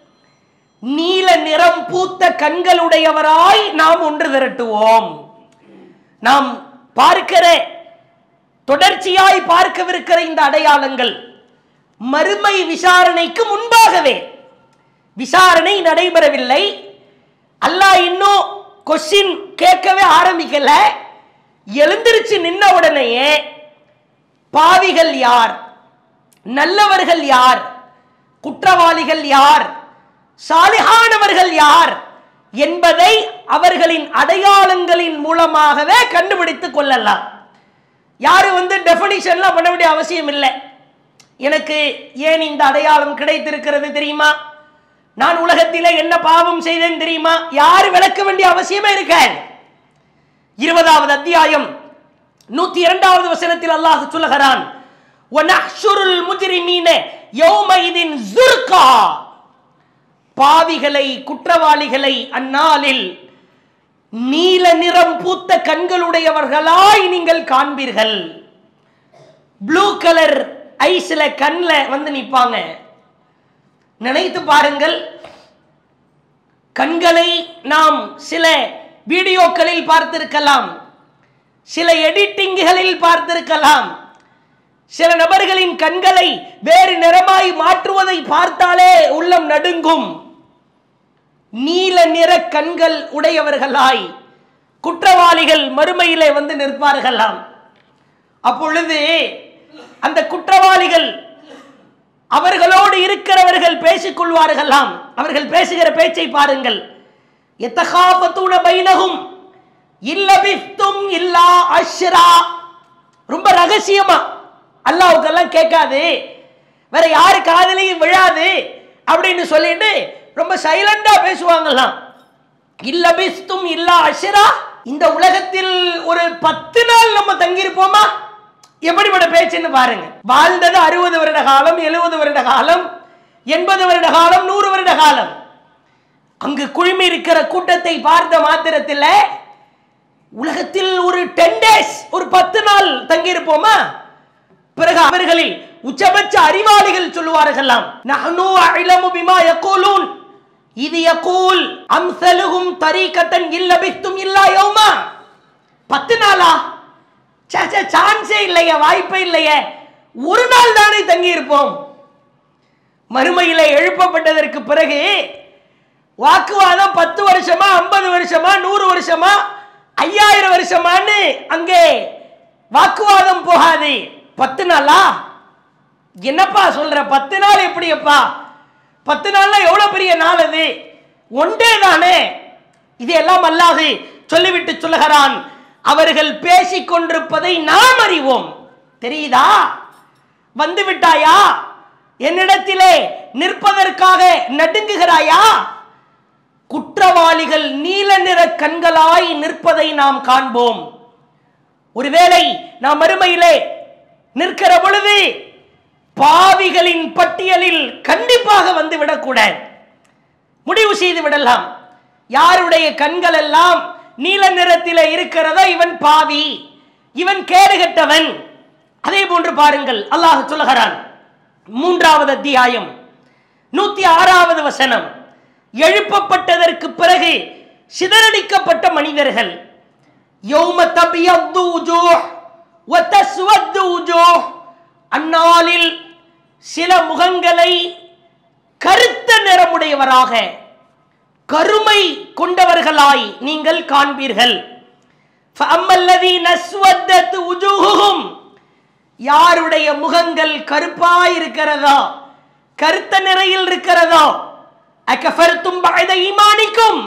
நீல நிறம் பூத்த கண்களுடையவராய் நாம் ஒன்று திரட்டுவோம் நாம் பார்க்கிற தொடர்ச்சியாய் பார்க்கவிருக்கிற இந்த அடையாளங்கள் மறுமை விசாரணைக்கு முன்பாகவே விசாரணை நடைபெறவில்லை அல்லாஹ் இன்னும் கொஸ்டின் கேட்கவே ஆரம்பிக்கல எழுந்திருச்சு நின்ன உடனேயே பாவிகள் யார் நல்லவர்கள் யார் குற்றவாளிகள் யார் சாலிஹானவர்கள் யார் என்பதை அவர்களின் அடையாளங்களின் மூலமாகவே கண்டுபிடித்துக் கொள்ளலாம் யாரும் வந்து டெஃபனிஷன்லாம் பண்ண வேண்டிய அவசியம் இல்லை எனக்கு ஏன் இந்த அடையாளம் கிடைத்திருக்கிறது தெரியுமா நான் உலகத்திலே என்ன பாவம் செய்தேன் தெரியுமா யாரு விளக்க வேண்டிய அவசியமே இருக்க இருபதாவது அத்தியாயம் நூத்தி இரண்டாவது வசனத்தில் அல்லாஹ் சொல்லுகிறான் "வனஹ்ஷுருல் முஜ்ரிமீன யௌமைதின் ஸுர்கா." பாவிகளை குற்றவாளிகளை அந்நாளில் நீல நிறம் பூத்த கண்களுடையவர்களாய் நீங்கள் காண்பீர்கள் ப்ளூ கலர் ஐஸ்ல கண்ல வந்து நிப்பாங்க நினைத்து பாருங்கள் கண்களை நாம் சில வீடியோக்களில் பார்த்திருக்கலாம் சில எடிட்டிங்குகளில் பார்த்திருக்கலாம் சில நபர்களின் கண்களை வேறு நிறமாய் மாற்றுவதை பார்த்தாலே உள்ளம் நடுங்கும் நீல நிற கண்கள் உடையவர்களாய் குற்றவாளிகள் மறுமையிலே வந்து நிற்பார்களாம் அப்பொழுது அந்த குற்றவாளிகள் அவர்களோடு இருக்கிறவர்கள் பேசிக் கொள்வார்களாம் அவர்கள் பேசுகிற பேச்சை பாருங்கள் எத்தகாபத்தூன பைனகும் இல்லபித்தும் இல்லா அஷ்ரா ரொம்ப ரகசியமா அல்லாவுக்கெல்லாம் கேட்காது வேற யாரு காதலையும் விழாது அப்படின்னு சொல்லிட்டு ரொம்ப சைலண்டா பேசுவாங்களாம் இல்லபிஸ்தும் இல்லா அஷ்ரா இந்த உலகத்தில் ஒரு பத்து நாள் நம்ம தங்கியிருப்போமா எப்படிப்பட்ட பேச்சுன்னு பாருங்க வாழ்ந்தது அறுபது வருட காலம் எழுபது வருட காலம் எண்பது வருட காலம் நூறு வருட காலம் அங்கு குழுமி இருக்கிற கூட்டத்தை பார்த்த மாத்திரத்தில் உலகத்தில் ஒரு டென் டேஸ் ஒரு பத்து நாள் தங்கியிருப்போமா பிறகு அவர்களில் உச்சபட்ச அறிவாளிகள் சொல்லுவார்களாம் நஹ்னு அஇலமு பிமா யகூலூன் இது யகூல் அம்சலுஹும் தரீகத்தன் இல்லபித்தும் இல்லா யௌமா பத்து நாளா சே சான்ஸே இல்லையே வாய்ப்பே இல்லையே ஒரு நாள் தானே தங்கி இருப்போம் மறுமையில எழுப்பப்பட்டதற்கு பிறகு வாக்குவாதம் பத்து வருஷமா ஐம்பது வருஷமா நூறு வருஷமா ஐயாயிரம் வருஷமான்னு அங்கே வாக்குவாதம் போகாது பத்து நாளா என்னப்பா சொல்ற பத்து நாள் எப்படியப்பா பத்து நாள்னா எவ்வளவு பெரிய நாள் அது ஒன்றே தானே இதையெல்லாம் அல்லாது சொல்லிவிட்டு சொல்லுகிறான் அவர்கள் பேசிக் கொண்டிருப்பதை நாம் அறிவோம் தெரியுதா வந்து விட்டாயா என்னிடத்திலே நிற்பதற்காக நடுங்குகிறாயா குற்றவாளிகள் நீல நிற கண்களாய் நிற்பதை நாம் காண்போம் ஒருவேளை நாம் மறுமையிலே நிற்கிற பொழுது பாவிகளின் பட்டியலில் கண்டிப்பாக வந்து விடக்கூடாது முடிவு செய்து விடலாம் யாருடைய கண்கள் எல்லாம் நீல நிறத்தில் இருக்கிறதோ இவன் பாவி இவன் கேடுகட்டவன் அதே போன்று பாருங்கள் அல்லாஹ் சொல்லுகிறான் மூன்றாவது அத்தியாயம் நூத்தி ஆறாவது வசனம் எழுப்பப்பட்டதற்கு பிறகு சிதறடிக்கப்பட்ட மனிதர்கள் யௌம தபியத்து உஜூஹ் வ தஸ்வத்து உஜூஹ் அந்நாளில் சில முகங்களை கருத்த நிறமுடையவராக கருமை கொண்டவர்களாய் நீங்கள் காண்பீர்கள் فَأَمَّا نَسْوَدَّتْ وُجُوهُهُمْ யாருடைய முகங்கள் கருப்பாய் இருக்கிறதோ கருத்த நிறையில் இருக்கிறதோ அக்கஃபர்த்தும் பகைத ஈமானிக்கும்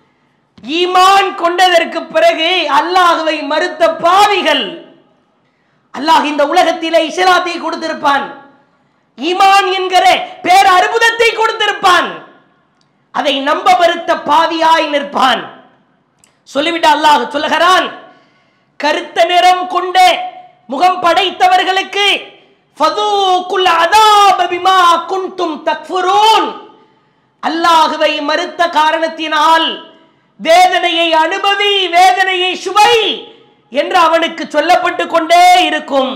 ஈமான் கொண்டதற்கு பிறகு அல்லாஹுவை மறுத்த பாவிகள் அல்லாஹ் இந்த உலகத்திலே இஸ்லாத்தை கொடுத்திருப்பான் ஈமான் என்கிற பேர் அற்புதத்தை கொடுத்திருப்பான் அதை நம்ப மறுத்த பாவியாய் நிற்பான் சொல்லிவிட்டு அல்லாஹ் சொல்லுகிறான் கருத்த நிறம் கொண்ட முகம் படைத்தவர்களுக்கு ஃபதூக்குல் அதாப பிமா குன்தும் தக்ஃபுரூன் அல்லாஹுவை மறுத்த காரணத்தினால் வேதனையை அனுபவி வேதனையை சுவை என்று அவனுக்கு சொல்லப்பட்டு கொண்டே இருக்கும்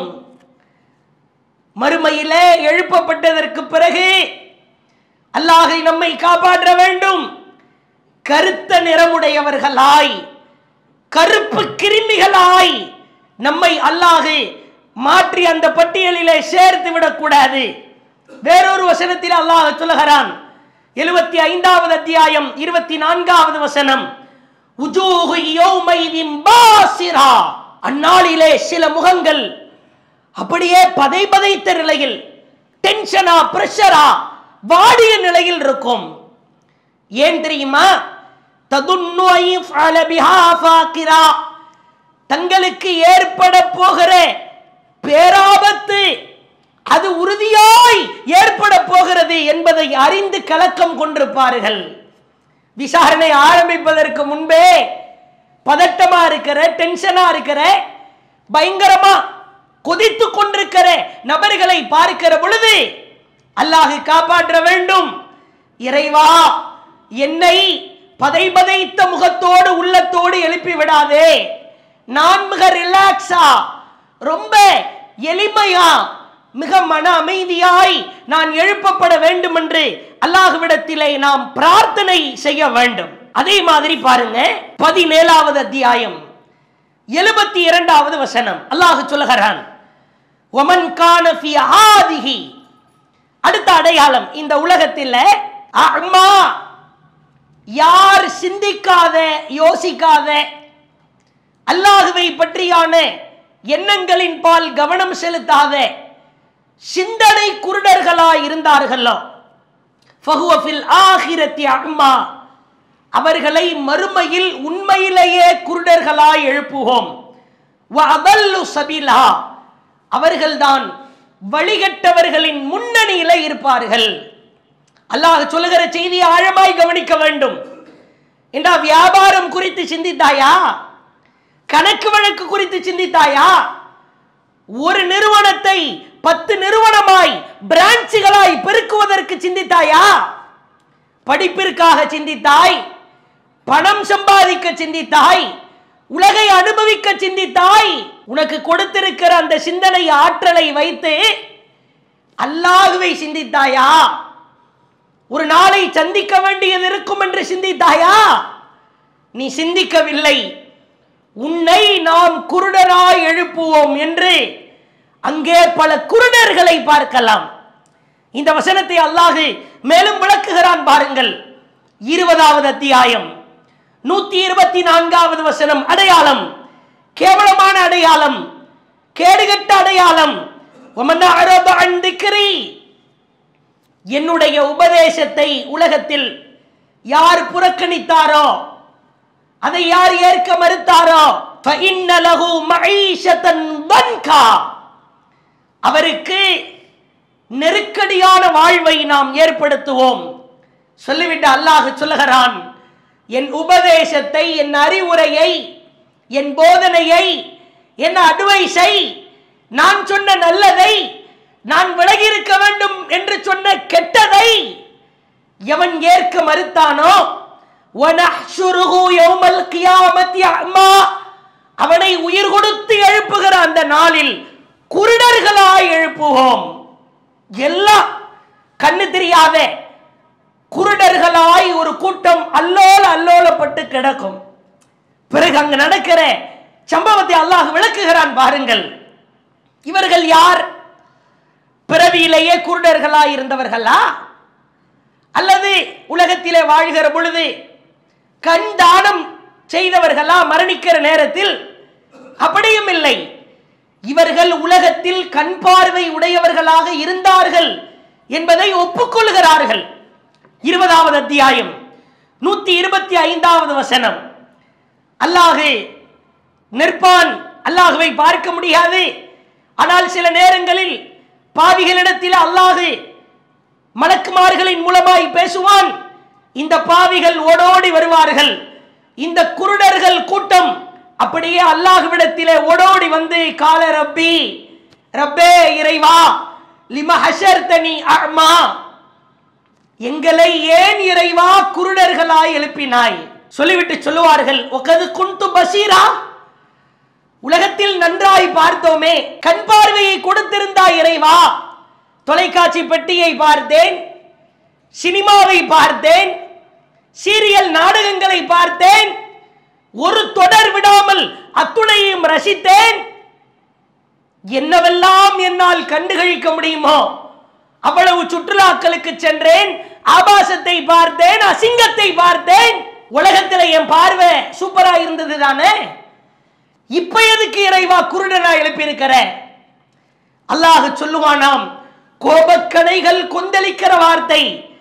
மறுமையிலே எழுப்பப்பட்டதற்கு பிறகு அல்லாஹை நம்மை காப்பாற்ற வேண்டும் கருத்த நிறமுடையவர்களாய் கருப்பு கிருமிகளாய் நம்மை அல்லாஹு மாற்றி அந்த பட்டியலிலே சேர்த்து விடக்கூடாது வேறொரு வசனத்தில் அல்லாஹ் சொல்லுகிறான் எழுபத்தி ஐந்தாவது அத்தியாயம் இருபத்தி நான்காவது வசனம் உஜூஹு யௌமைதின் பாசிரா அந்நாளிலே சில முகங்கள் அப்படியே பதை பதைத்த நிலையில் டென்ஷனா பிரஷரா வாடிய நிலையில் இருக்கும் ஏன் தெரியுமா ததுன்னு ஐ ஃபஅல பிஹா ஃபாக்கிரா தங்களுக்கு ஏற்பட போகிற பேராபத்து அது உறுதியாய் ஏற்பட போகிறது என்பதை அறிந்து கலக்கம் கொண்டிருப்பார்கள் விசாரணை ஆரம்பிப்பதற்கு முன்பே பதட்டமா இருக்கிற டென்ஷனா இருக்கிற பயங்கரமா கொதித்து கொண்டிருக்கிற நபர்களை பார்க்கிற பொழுது அல்லாஹ் காப்பாற்ற வேண்டும் இறைவா என்னை பதை பதைத்த முகத்தோடு உள்ளத்தோடு எழுப்பி விடாதே நான் மிக ரிலாக்ஸா ரொம்ப எளிமையா மிக மன அமைதியாய் நான் எழுப்பப்பட வேண்டும் என்று அல்லாஹ்விடத்திலே நாம் பிரார்த்தனை செய்ய வேண்டும் அதே மாதிரி பாருங்க பதினேழாவது அத்தியாயம் எழுபத்தி இரண்டாவது வசனம் அல்லாஹ் சொல்லுகிறான் ஒமன் கான ஃபி ஆதிஹி அடுத்த அடையாளம் இந்த உலகத்தில் அம்மா யார் சிந்திக்காத யோசிக்காத அல்லாஹுவை பற்றியான எண்ணங்களின் பால் கவனம் செலுத்தாத சிந்தனை குருடர்களாய் இருந்தார்களோ ஃபஹுவஃபில் ஆகிரத்தி அம்மா அவர்களை மறுமையில் உண்மையிலேயே குருடர்களாய் எழுப்புவோம் வஅதல்லு சபீலா அவர்கள்தான் வழிகட்டவர்களின் முன்னணியில இருப்பார்கள் அல்லாஹ் சொல்லுகிற செய்தியை ஆழமாய் கவனிக்க வேண்டும் என்றா வியாபாரம் குறித்து சிந்தித்தாயா கணக்கு வழக்கு குறித்து சிந்தித்தாயா ஒரு நிறுவனத்தை பத்து நிறுவனமாய் பிரான்ச்சுகளாய் பெருக்குவதற்கு சிந்தித்தாயா படிப்பிற்காக சிந்தித்தாய் பணம் சம்பாதிக்க சிந்தித்தாய் உலகை அனுபவிக்க சிந்தித்தாய் உனக்கு கொடுத்திருக்கிற அந்த சிந்தனை ஆற்றலை வைத்து அல்லாஹுவை சிந்தித்தாயா ஒரு நாளை சந்திக்க வேண்டியது இருக்கும் என்று சிந்தித்தாயா நீ சிந்திக்கவில்லை உன்னை நாம் குருடராய் எழுப்புவோம் என்று அங்கே பல குருடர்களை பார்க்கலாம் இந்த வசனத்தை அல்லாஹு மேலும் விளக்குகிறான் பாருங்கள் இருபதாவது அத்தியாயம் நூத்தி இருபத்தி நான்காவது வசனம் அடையாளம் கேவலமான அடையாளம் கேடுகட்ட அடையாளம் ஒமன் அறப அன் திக்ரி என்னுடைய உபதேசத்தை உலகத்தில் யார் புறக்கணித்தாரோ அதை யார் ஏற்க மறுத்தாரோ فَإِنَّ لَهُ مَعِيشَةً ضَنْكًا அவருக்கு நெருக்கடியான வாழ்வை நாம் ஏற்படுத்துவோம் சொல்லிவிட்டு அல்லாஹ் சொல்லுகிறான் என் உபதேசத்தை என் அறிவுரையை என் போதனையை என் அட்வைஸை நான் சொன்ன நல்லதை நான் விலகி இருக்க வேண்டும் என்று சொன்ன கெட்டதை எவன் ஏற்க மறுத்தானோ وَنَحْشُرُهُ يَوْمَ الْقِيَامَةِ أَعْمَى அவனை உயிர் கொடுத்து எழுப்புகிற அந்த நாளில் குருடர்களாய் எழுப்புவோம் எல்லாம் கண்ணு தெரியாத குருடர்களாய் ஒரு கூட்டம் அல்லோல அல்லோலப்பட்டு கிடக்கும் பிறகு அங்கு நடக்கிற சம்பவத்தை அல்லாஹ் விளக்குகிறான் பாருங்கள் இவர்கள் யார் பிறவியிலேயே குருடர்களாய் இருந்தவர்களா அல்லது உலகத்திலே வாழ்கிற பொழுது கண் தானம் செய்தவர்களா மரணிக்கிற நேரத்தில் அப்படியும் இல்லை இவர்கள் உலகத்தில் கண் பார்வை உடையவர்களாக இருந்தார்கள் என்பதை ஒப்புக்கொள்கிறார்கள் இருபதாவது அத்தியாயம் நூத்தி இருபத்தி ஐந்தாவது வசனம் அல்லாஹு நிற்பான் அல்லாஹுவை பார்க்க முடியாது ஆனால் சில நேரங்களில் பாவிகளிடத்தில் அல்லாஹு மலக்குமார்களின் மூலமாய் பேசுவான் இந்த பாவிகள் ஓடோடி வருவார்கள் இந்த குருடர்கள் கூட்டம் அப்படியே அல்லாஹ்விடத்திலே ஓடோடி வந்து கால ரப்பி ரப்பே இறைவா லிம ஹஷர்தனி அம்மா எங்களை ஏன் இறைவா குருடர்களாய் எழுப்பினாய் சொல்லிவிட்டு சொல்லுவார்கள் ஒக்கது குண்டு பசீரா உலகத்தில் நன்றாய் பார்த்தோமே கண் பார்வையை கொடுத்திருந்தாய் இறைவா தொலைக்காட்சி பெட்டியை பார்த்தேன் சினிமாவை பார்த்தேன் சீரியல் நாடகங்களை பார்த்தேன் ஒரு தொடர் விடாமல் அத்துணையும் ரசித்தேன் என்னவெல்லாம் என்னால் கண்டுகளிக்க முடியுமோ அவ்வளவு சுற்றுலாக்களுக்கு சென்றேன் ஆபாசத்தை பார்த்தேன் அசிங்கத்தை பார்த்தேன் உலகத்தில் என் பார்வை சூப்பரா இருந்தது தானே இப்ப எதுக்கு இறைவா குருடனா எழுப்பியிருக்கிற அல்லாஹ் சொல்லுவானாம் கோபக்கணைகள் கொந்தளிக்கிற வார்த்தை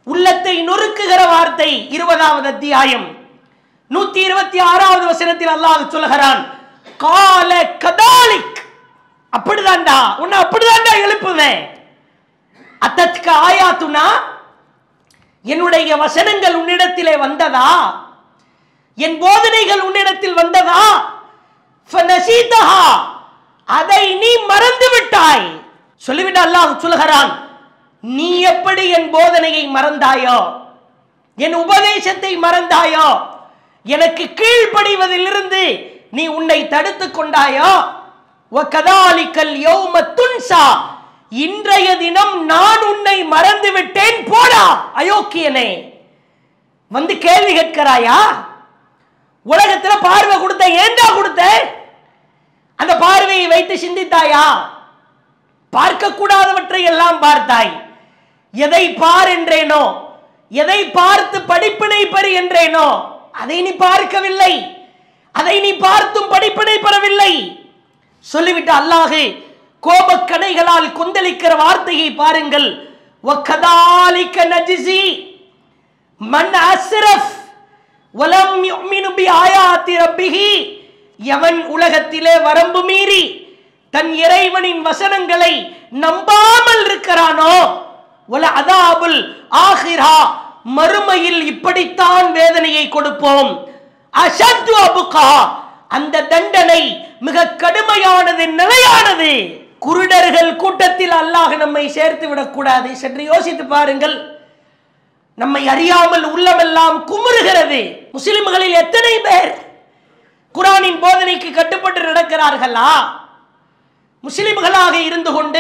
உள்ளத்தை நொறுக்குகிற வார்த்தை இருபதாவது அத்தியாயம் நூத்தி இருபத்தி ஆறாவது வசனத்தில் அல்லாஹ் சொல்லுகிறான் கால கதாலிக் அப்படிதான்டா உன்னை அப்படிதான்டா எழுப்புவேன் அத்தத்துக்கு ஆயாத்துனா என்னுடைய வசனங்கள் உன்னிடத்திலே வந்ததா என் போதனைகள் உன்னிடத்தில் வந்ததா ஃபனசீதஹா. அதை நீ மறந்து விட்டாய் சொல்லிவிட்டு அல்லாஹ் சொல்லுகிறான் நீ எப்படி என் போதனையை மறந்தாயோ என் உபதேசத்தை மறந்தாயோ எனக்கு கீழ்ப்படிவதிலிருந்து நீ உன்னை தடுத்துக் கொண்டாயோ வகதாலிக்கல் யௌம துன்சா இன்றைய தினம் நான் உன்னை மறந்து விட்டேன் போடா அயோக்கியனே வந்து கேள்வி கேட்கிறாயா உலகத்துல பார்வை கொடுத்த ஏண்டா கொடுத்த அந்த பார்வையை வைத்து சிந்தித்தாயா பார்க்க கூடாதவற்றை எல்லாம் பார்த்தாய் எதை பார் என்றேனோ எதை பார்த்து படிப்பினை பெறு என்றேனோ அதை நீ பார்க்கவில்லை அதை நீ பார்த்தும் படிப்பினை பெறவில்லை சொல்லிவிட்டு அல்லாஹு கோபக்கணைகளால் கொந்தளிக்கிற வார்த்தையை பாருங்கள் وَكَذَلِكَ نَجْزِي மன் அஸ்ரஃப் வலம் யுமினு பி ஆயாத்தி ரப்பிஹி எவன் உலகத்திலே வரம்பு மீறி தன் இறைவனின் வசனங்களை நம்பாமல் இருக்கிறானோ வல அதாபுல் ஆஹிரா மறுமையில் இப்படித்தான் வேதனையை கொடுப்போம் அஷத்து அபுகா அந்த தண்டனை மிக கடுமையானது நிலையானது குருடர்கள் கூட்டத்தில் அல்லாஹ் நம்மை சேர்த்து விடக்கூடாது சற்று யோசித்து பாருங்கள் நம்மை அறியாமல் உள்ளமெல்லாம் குமுறுகிறது முஸ்லிம்களில் எத்தனை பேர் குரானின் போதனைக்கு கட்டுப்பட்டு நடக்கிறார்களா முஸ்லிம்களாக இருந்து கொண்டு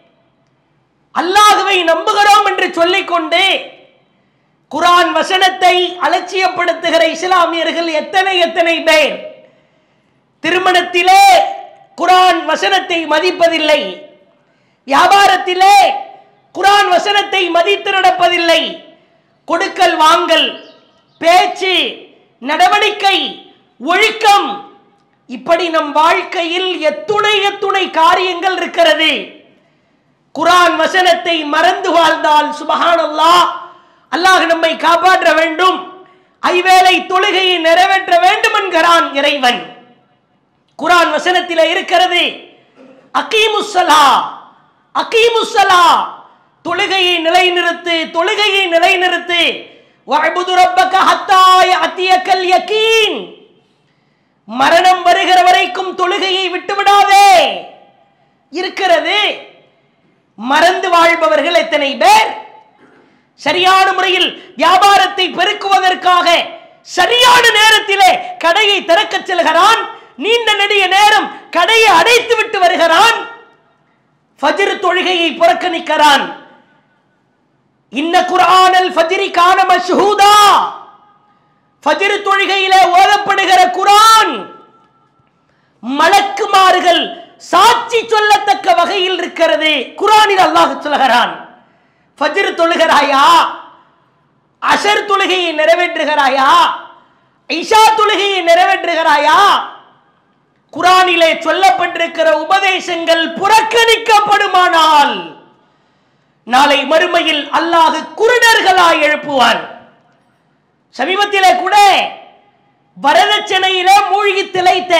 அல்லாஹுவை நம்புகிறோம் என்று சொல்லிக்கொண்டு குரான் வசனத்தை அலட்சியப்படுத்துகிற இஸ்லாமியர்கள் எத்தனை எத்தனை பேர் திருமணத்திலே குரான் வசனத்தை மதிப்பதில்லை வியாபாரத்திலே குரான் வசனத்தை மதித்து நடப்பதில்லை கொடுக்கல் வாங்கல் பேச்சு நடவடிக்கை ஒழுக்கம் இப்படி நம் வாழ்க்கையில் எத்துணை எத்துணை காரியங்கள் இருக்கிறது குரான் வசனத்தை மறந்து வாழ்ந்தால் சுபஹானல்லாஹ் அல்லாஹ் நம்மை காப்பாற்ற வேண்டும் ஐவேளை தொழுகையை நிறைவேற்ற வேண்டும் என்கிறான் இறைவன் குரான் வசனத்தில் இருக்கிறது அகீமுஸ்ஸலா அகீமுஸ்ஸலா தொழுகையை நிலைநிறுத்து தொழுகையை நிலைநிறுத்து வஅபுது ரப்பக ஹத்தா யஅதியக்கல் யகீன் மரணம் வருகிற வரைக்கும் தொழுகையை விட்டு விடாதே இருக்கிறது மறந்து வாழ்பவர்கள் எத்தனை பேர் சரியான முறையில் வியாபாரத்தை பெருக்குவதற்காக சரியான நேரத்திலே கடையை திறக்கச் செல்கிறான் நீண்ட நெடிய நேரம் கடையை அடைத்து விட்டு வருகிறான் ஃபஜ்ர் தொழுகையை புறக்கணிக்கிறான் இன்ன குர்ஆனல் ஃபஜ்ரி கான மஷ்ஹூதா ஃபஜ்ர் தொழுகையிலே ஓதப்படுகிற குர்ஆன் மலக்குமார்கள் சாட்சி சொல்லத்தக்க வகையில் இருக்கிறது குர்ஆனில் அல்லாஹ் சொல்கிறான் ஃபஜ்ர் தொழுகிறாயா அஷர் தொழுகையை நிறைவேற்றுகிறாயா ஐஷா தொழுகையை நிறைவேற்றுகிறாயா குரானிலே சொல்லப்பட்டிருக்கிற உபதேசங்கள் புறக்கணிக்கப்படுமானால் நாளை மறுமையில் அல்லாஹ் குருடர்களாய் எழுப்புவான் சமீபத்திலே கூட வரதட்சணையிலே மூழ்கி திளைத்த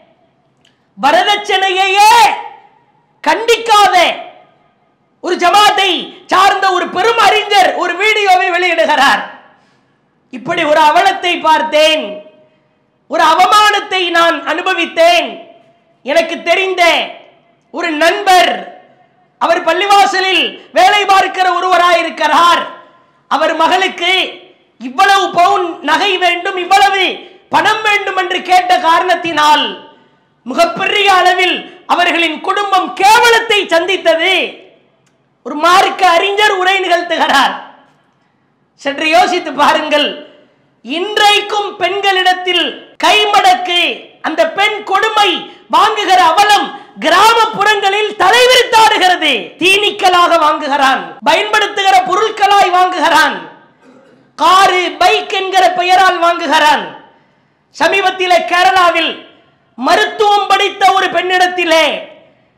வரதட்சணையையே கண்டிக்காத ஒரு ஜமாத்தை சார்ந்த ஒரு பெரும் அறிஞர் ஒரு வீடியோவை வெளியிடுகிறார் இப்படி ஒரு அவலத்தை பார்த்தேன் ஒரு அவமானத்தை நான் அனுபவித்தேன் எனக்கு தெரிந்த ஒரு நண்பர் அவர் பள்ளிவாசலில் வேலை பார்க்கிற ஒருவராயிருக்கிறார் அவர் மகளுக்கு இவ்வளவு பவுன் நகை வேண்டும் இவ்வளவு பணம் வேண்டும் என்று கேட்ட காரணத்தினால் மிகப்பெரிய அளவில் அவர்களின் குடும்பம் கேவலத்தை சந்தித்தது ஒரு மார்க்க அறிஞர் உரை நிகழ்த்துகிறார் சற்று யோசித்து பாருங்கள் இன்றைக்கும் பெண்களிடத்தில் கைமடக்கு அந்த பெண் கொடுமை வாங்குகிற அவலம் கிராமப்புறங்களில் தலைவிரித்தாடுகிறது தீனிக்கலாக வாங்குகிறான் பயன்படுத்துகிற பொருட்களாய் வாங்குகிறான் காரு பைக் என்கிற பெயரால் வாங்குகிறான் சமீபத்திலே கேரளாவில் மருத்துவம் படித்த ஒரு பெண்ணிடத்திலே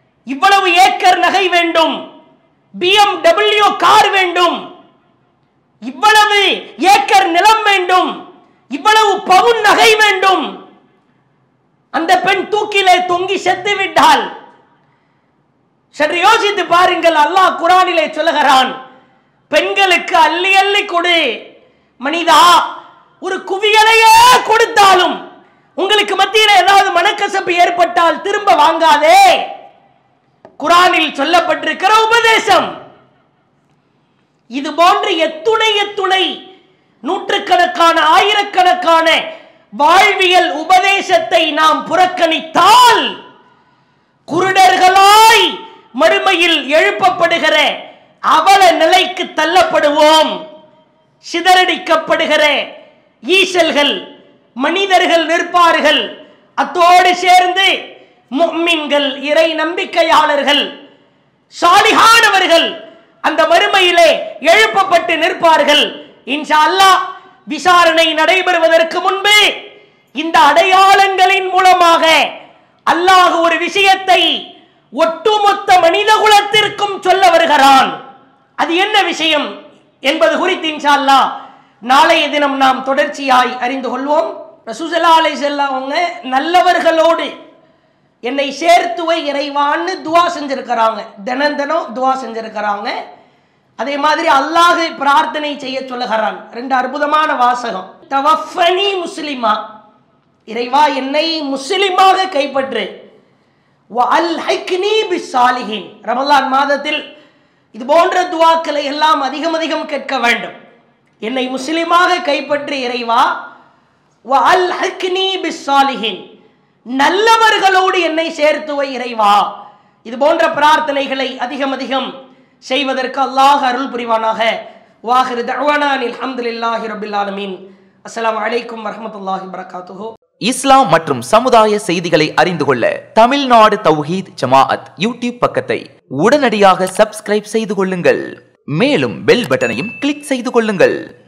இவ்வளவு ஏக்கர் நகை வேண்டும் பிஎம்டபிள்யூ கார் வேண்டும் இவ்வளவு ஏக்கர் நிலம் வேண்டும் இவ்வளவு பவுன் நகை வேண்டும் அந்த பெண் தூக்கிலே தொங்கி செத்து விட்டால் சற்று யோசித்து பாருங்கள் அல்லாஹ் குரானிலே சொல்லுகிறான் பெண்களுக்கு அள்ளி அள்ளி கொடு மனிதா ஒரு குவியலையே கொடுத்தாலும் உங்களுக்கு மத்தியில் ஏதாவது மனக்கசப்பு ஏற்பட்டால் திரும்ப வாங்காதே குரானில் சொல்லப்பட்டிருக்கிற உபதேசம் இது போன்று எத்துணை எத்துணை நூற்றுக்கணக்கான ஆயிரக்கணக்கான வாழ்வியல் உபதேசத்தை நாம் புறக்கணித்தால் குருடர்களாய் மறுமையில் எழுப்பப்படுகிற அவல நிலைக்கு தள்ளப்படுவோம் சிதறடிக்கப்படுகிற ஈசல்கள் மனிதர்கள் நிற்பார்கள் அத்தோடு சேர்ந்து முக்மின்கள் இறை நம்பிக்கையாளர்கள் சாலிகானவர்கள் அந்த மறுமையிலே எழுப்பப்பட்டு நிற்பார்கள் இன்ஷா அல்லாஹ் விசாரணை நடைபெறுவதற்கு முன்பு இந்த அடையாளங்களின் மூலமாக அல்லாஹ் ஒரு விஷயத்தை ஒட்டுமொத்த மனித குலத்திற்கும் சொல்ல வருகிறான் அது என்ன விஷயம் என்பது குறித்து இன்ஷா அல்லாஹ் நாளைய தினம் நாம் தொடர்ச்சியாய் அறிந்து கொள்வோம் ரசூசல்லா அலை அவங்க நல்லவர்களோடு என்னை சேர்த்துவை இறைவான்னு துவா செஞ்சிருக்கிறாங்க தினம் தினம் துவா செஞ்சிருக்கிறாங்க அதே மாதிரி அல்லாஹ் பிரார்த்தனை செய்ய சொல்லுகிறான் ரெண்டு அற்புதமான வாசகம் தவஃபனி முஸ்லிமா இறைவா என்னை முஸ்லிமாக கைப்பற்று வஅல்ஹிக்னி பிஸ்ஸாலிஹீன் ரமலான் மாதத்தில் இது போன்ற துவாக்களை எல்லாம் அதிகம் அதிகம் கேட்க வேண்டும் என்னை முஸ்லிமாக கைப்பற்றி இறைவா வஅல்ஹிக்னி பிஸ்ஸாலிஹீன் நல்லவர்களோடு என்னை சேர்த்து வை இறைவா இது போன்ற பிரார்த்தனைகளை அதிகம் அதிகம் செய்வதற்கு அல்லாஹ் அருள் புரிவானாக வாஹிரு தஅவானானில் அல்ஹம்துலில்லாஹி ரபில் ஆலமீன் அஸ்ஸலாமு அலைக்கும் வரஹ்மத்துல்லாஹி வரகாத்துஹு இஸ்லாம் மற்றும் சமுதாய செய்திகளை அறிந்து கொள்ள தமிழ்நாடு தௌஹீத் ஜமாஅத் யூடியூப் பக்கத்தை உடனடியாக சப்ஸ்கிரைப் செய்து கொள்ளுங்கள் மேலும் பெல் பட்டனையும் கிளிக் செய்து கொள்ளுங்கள்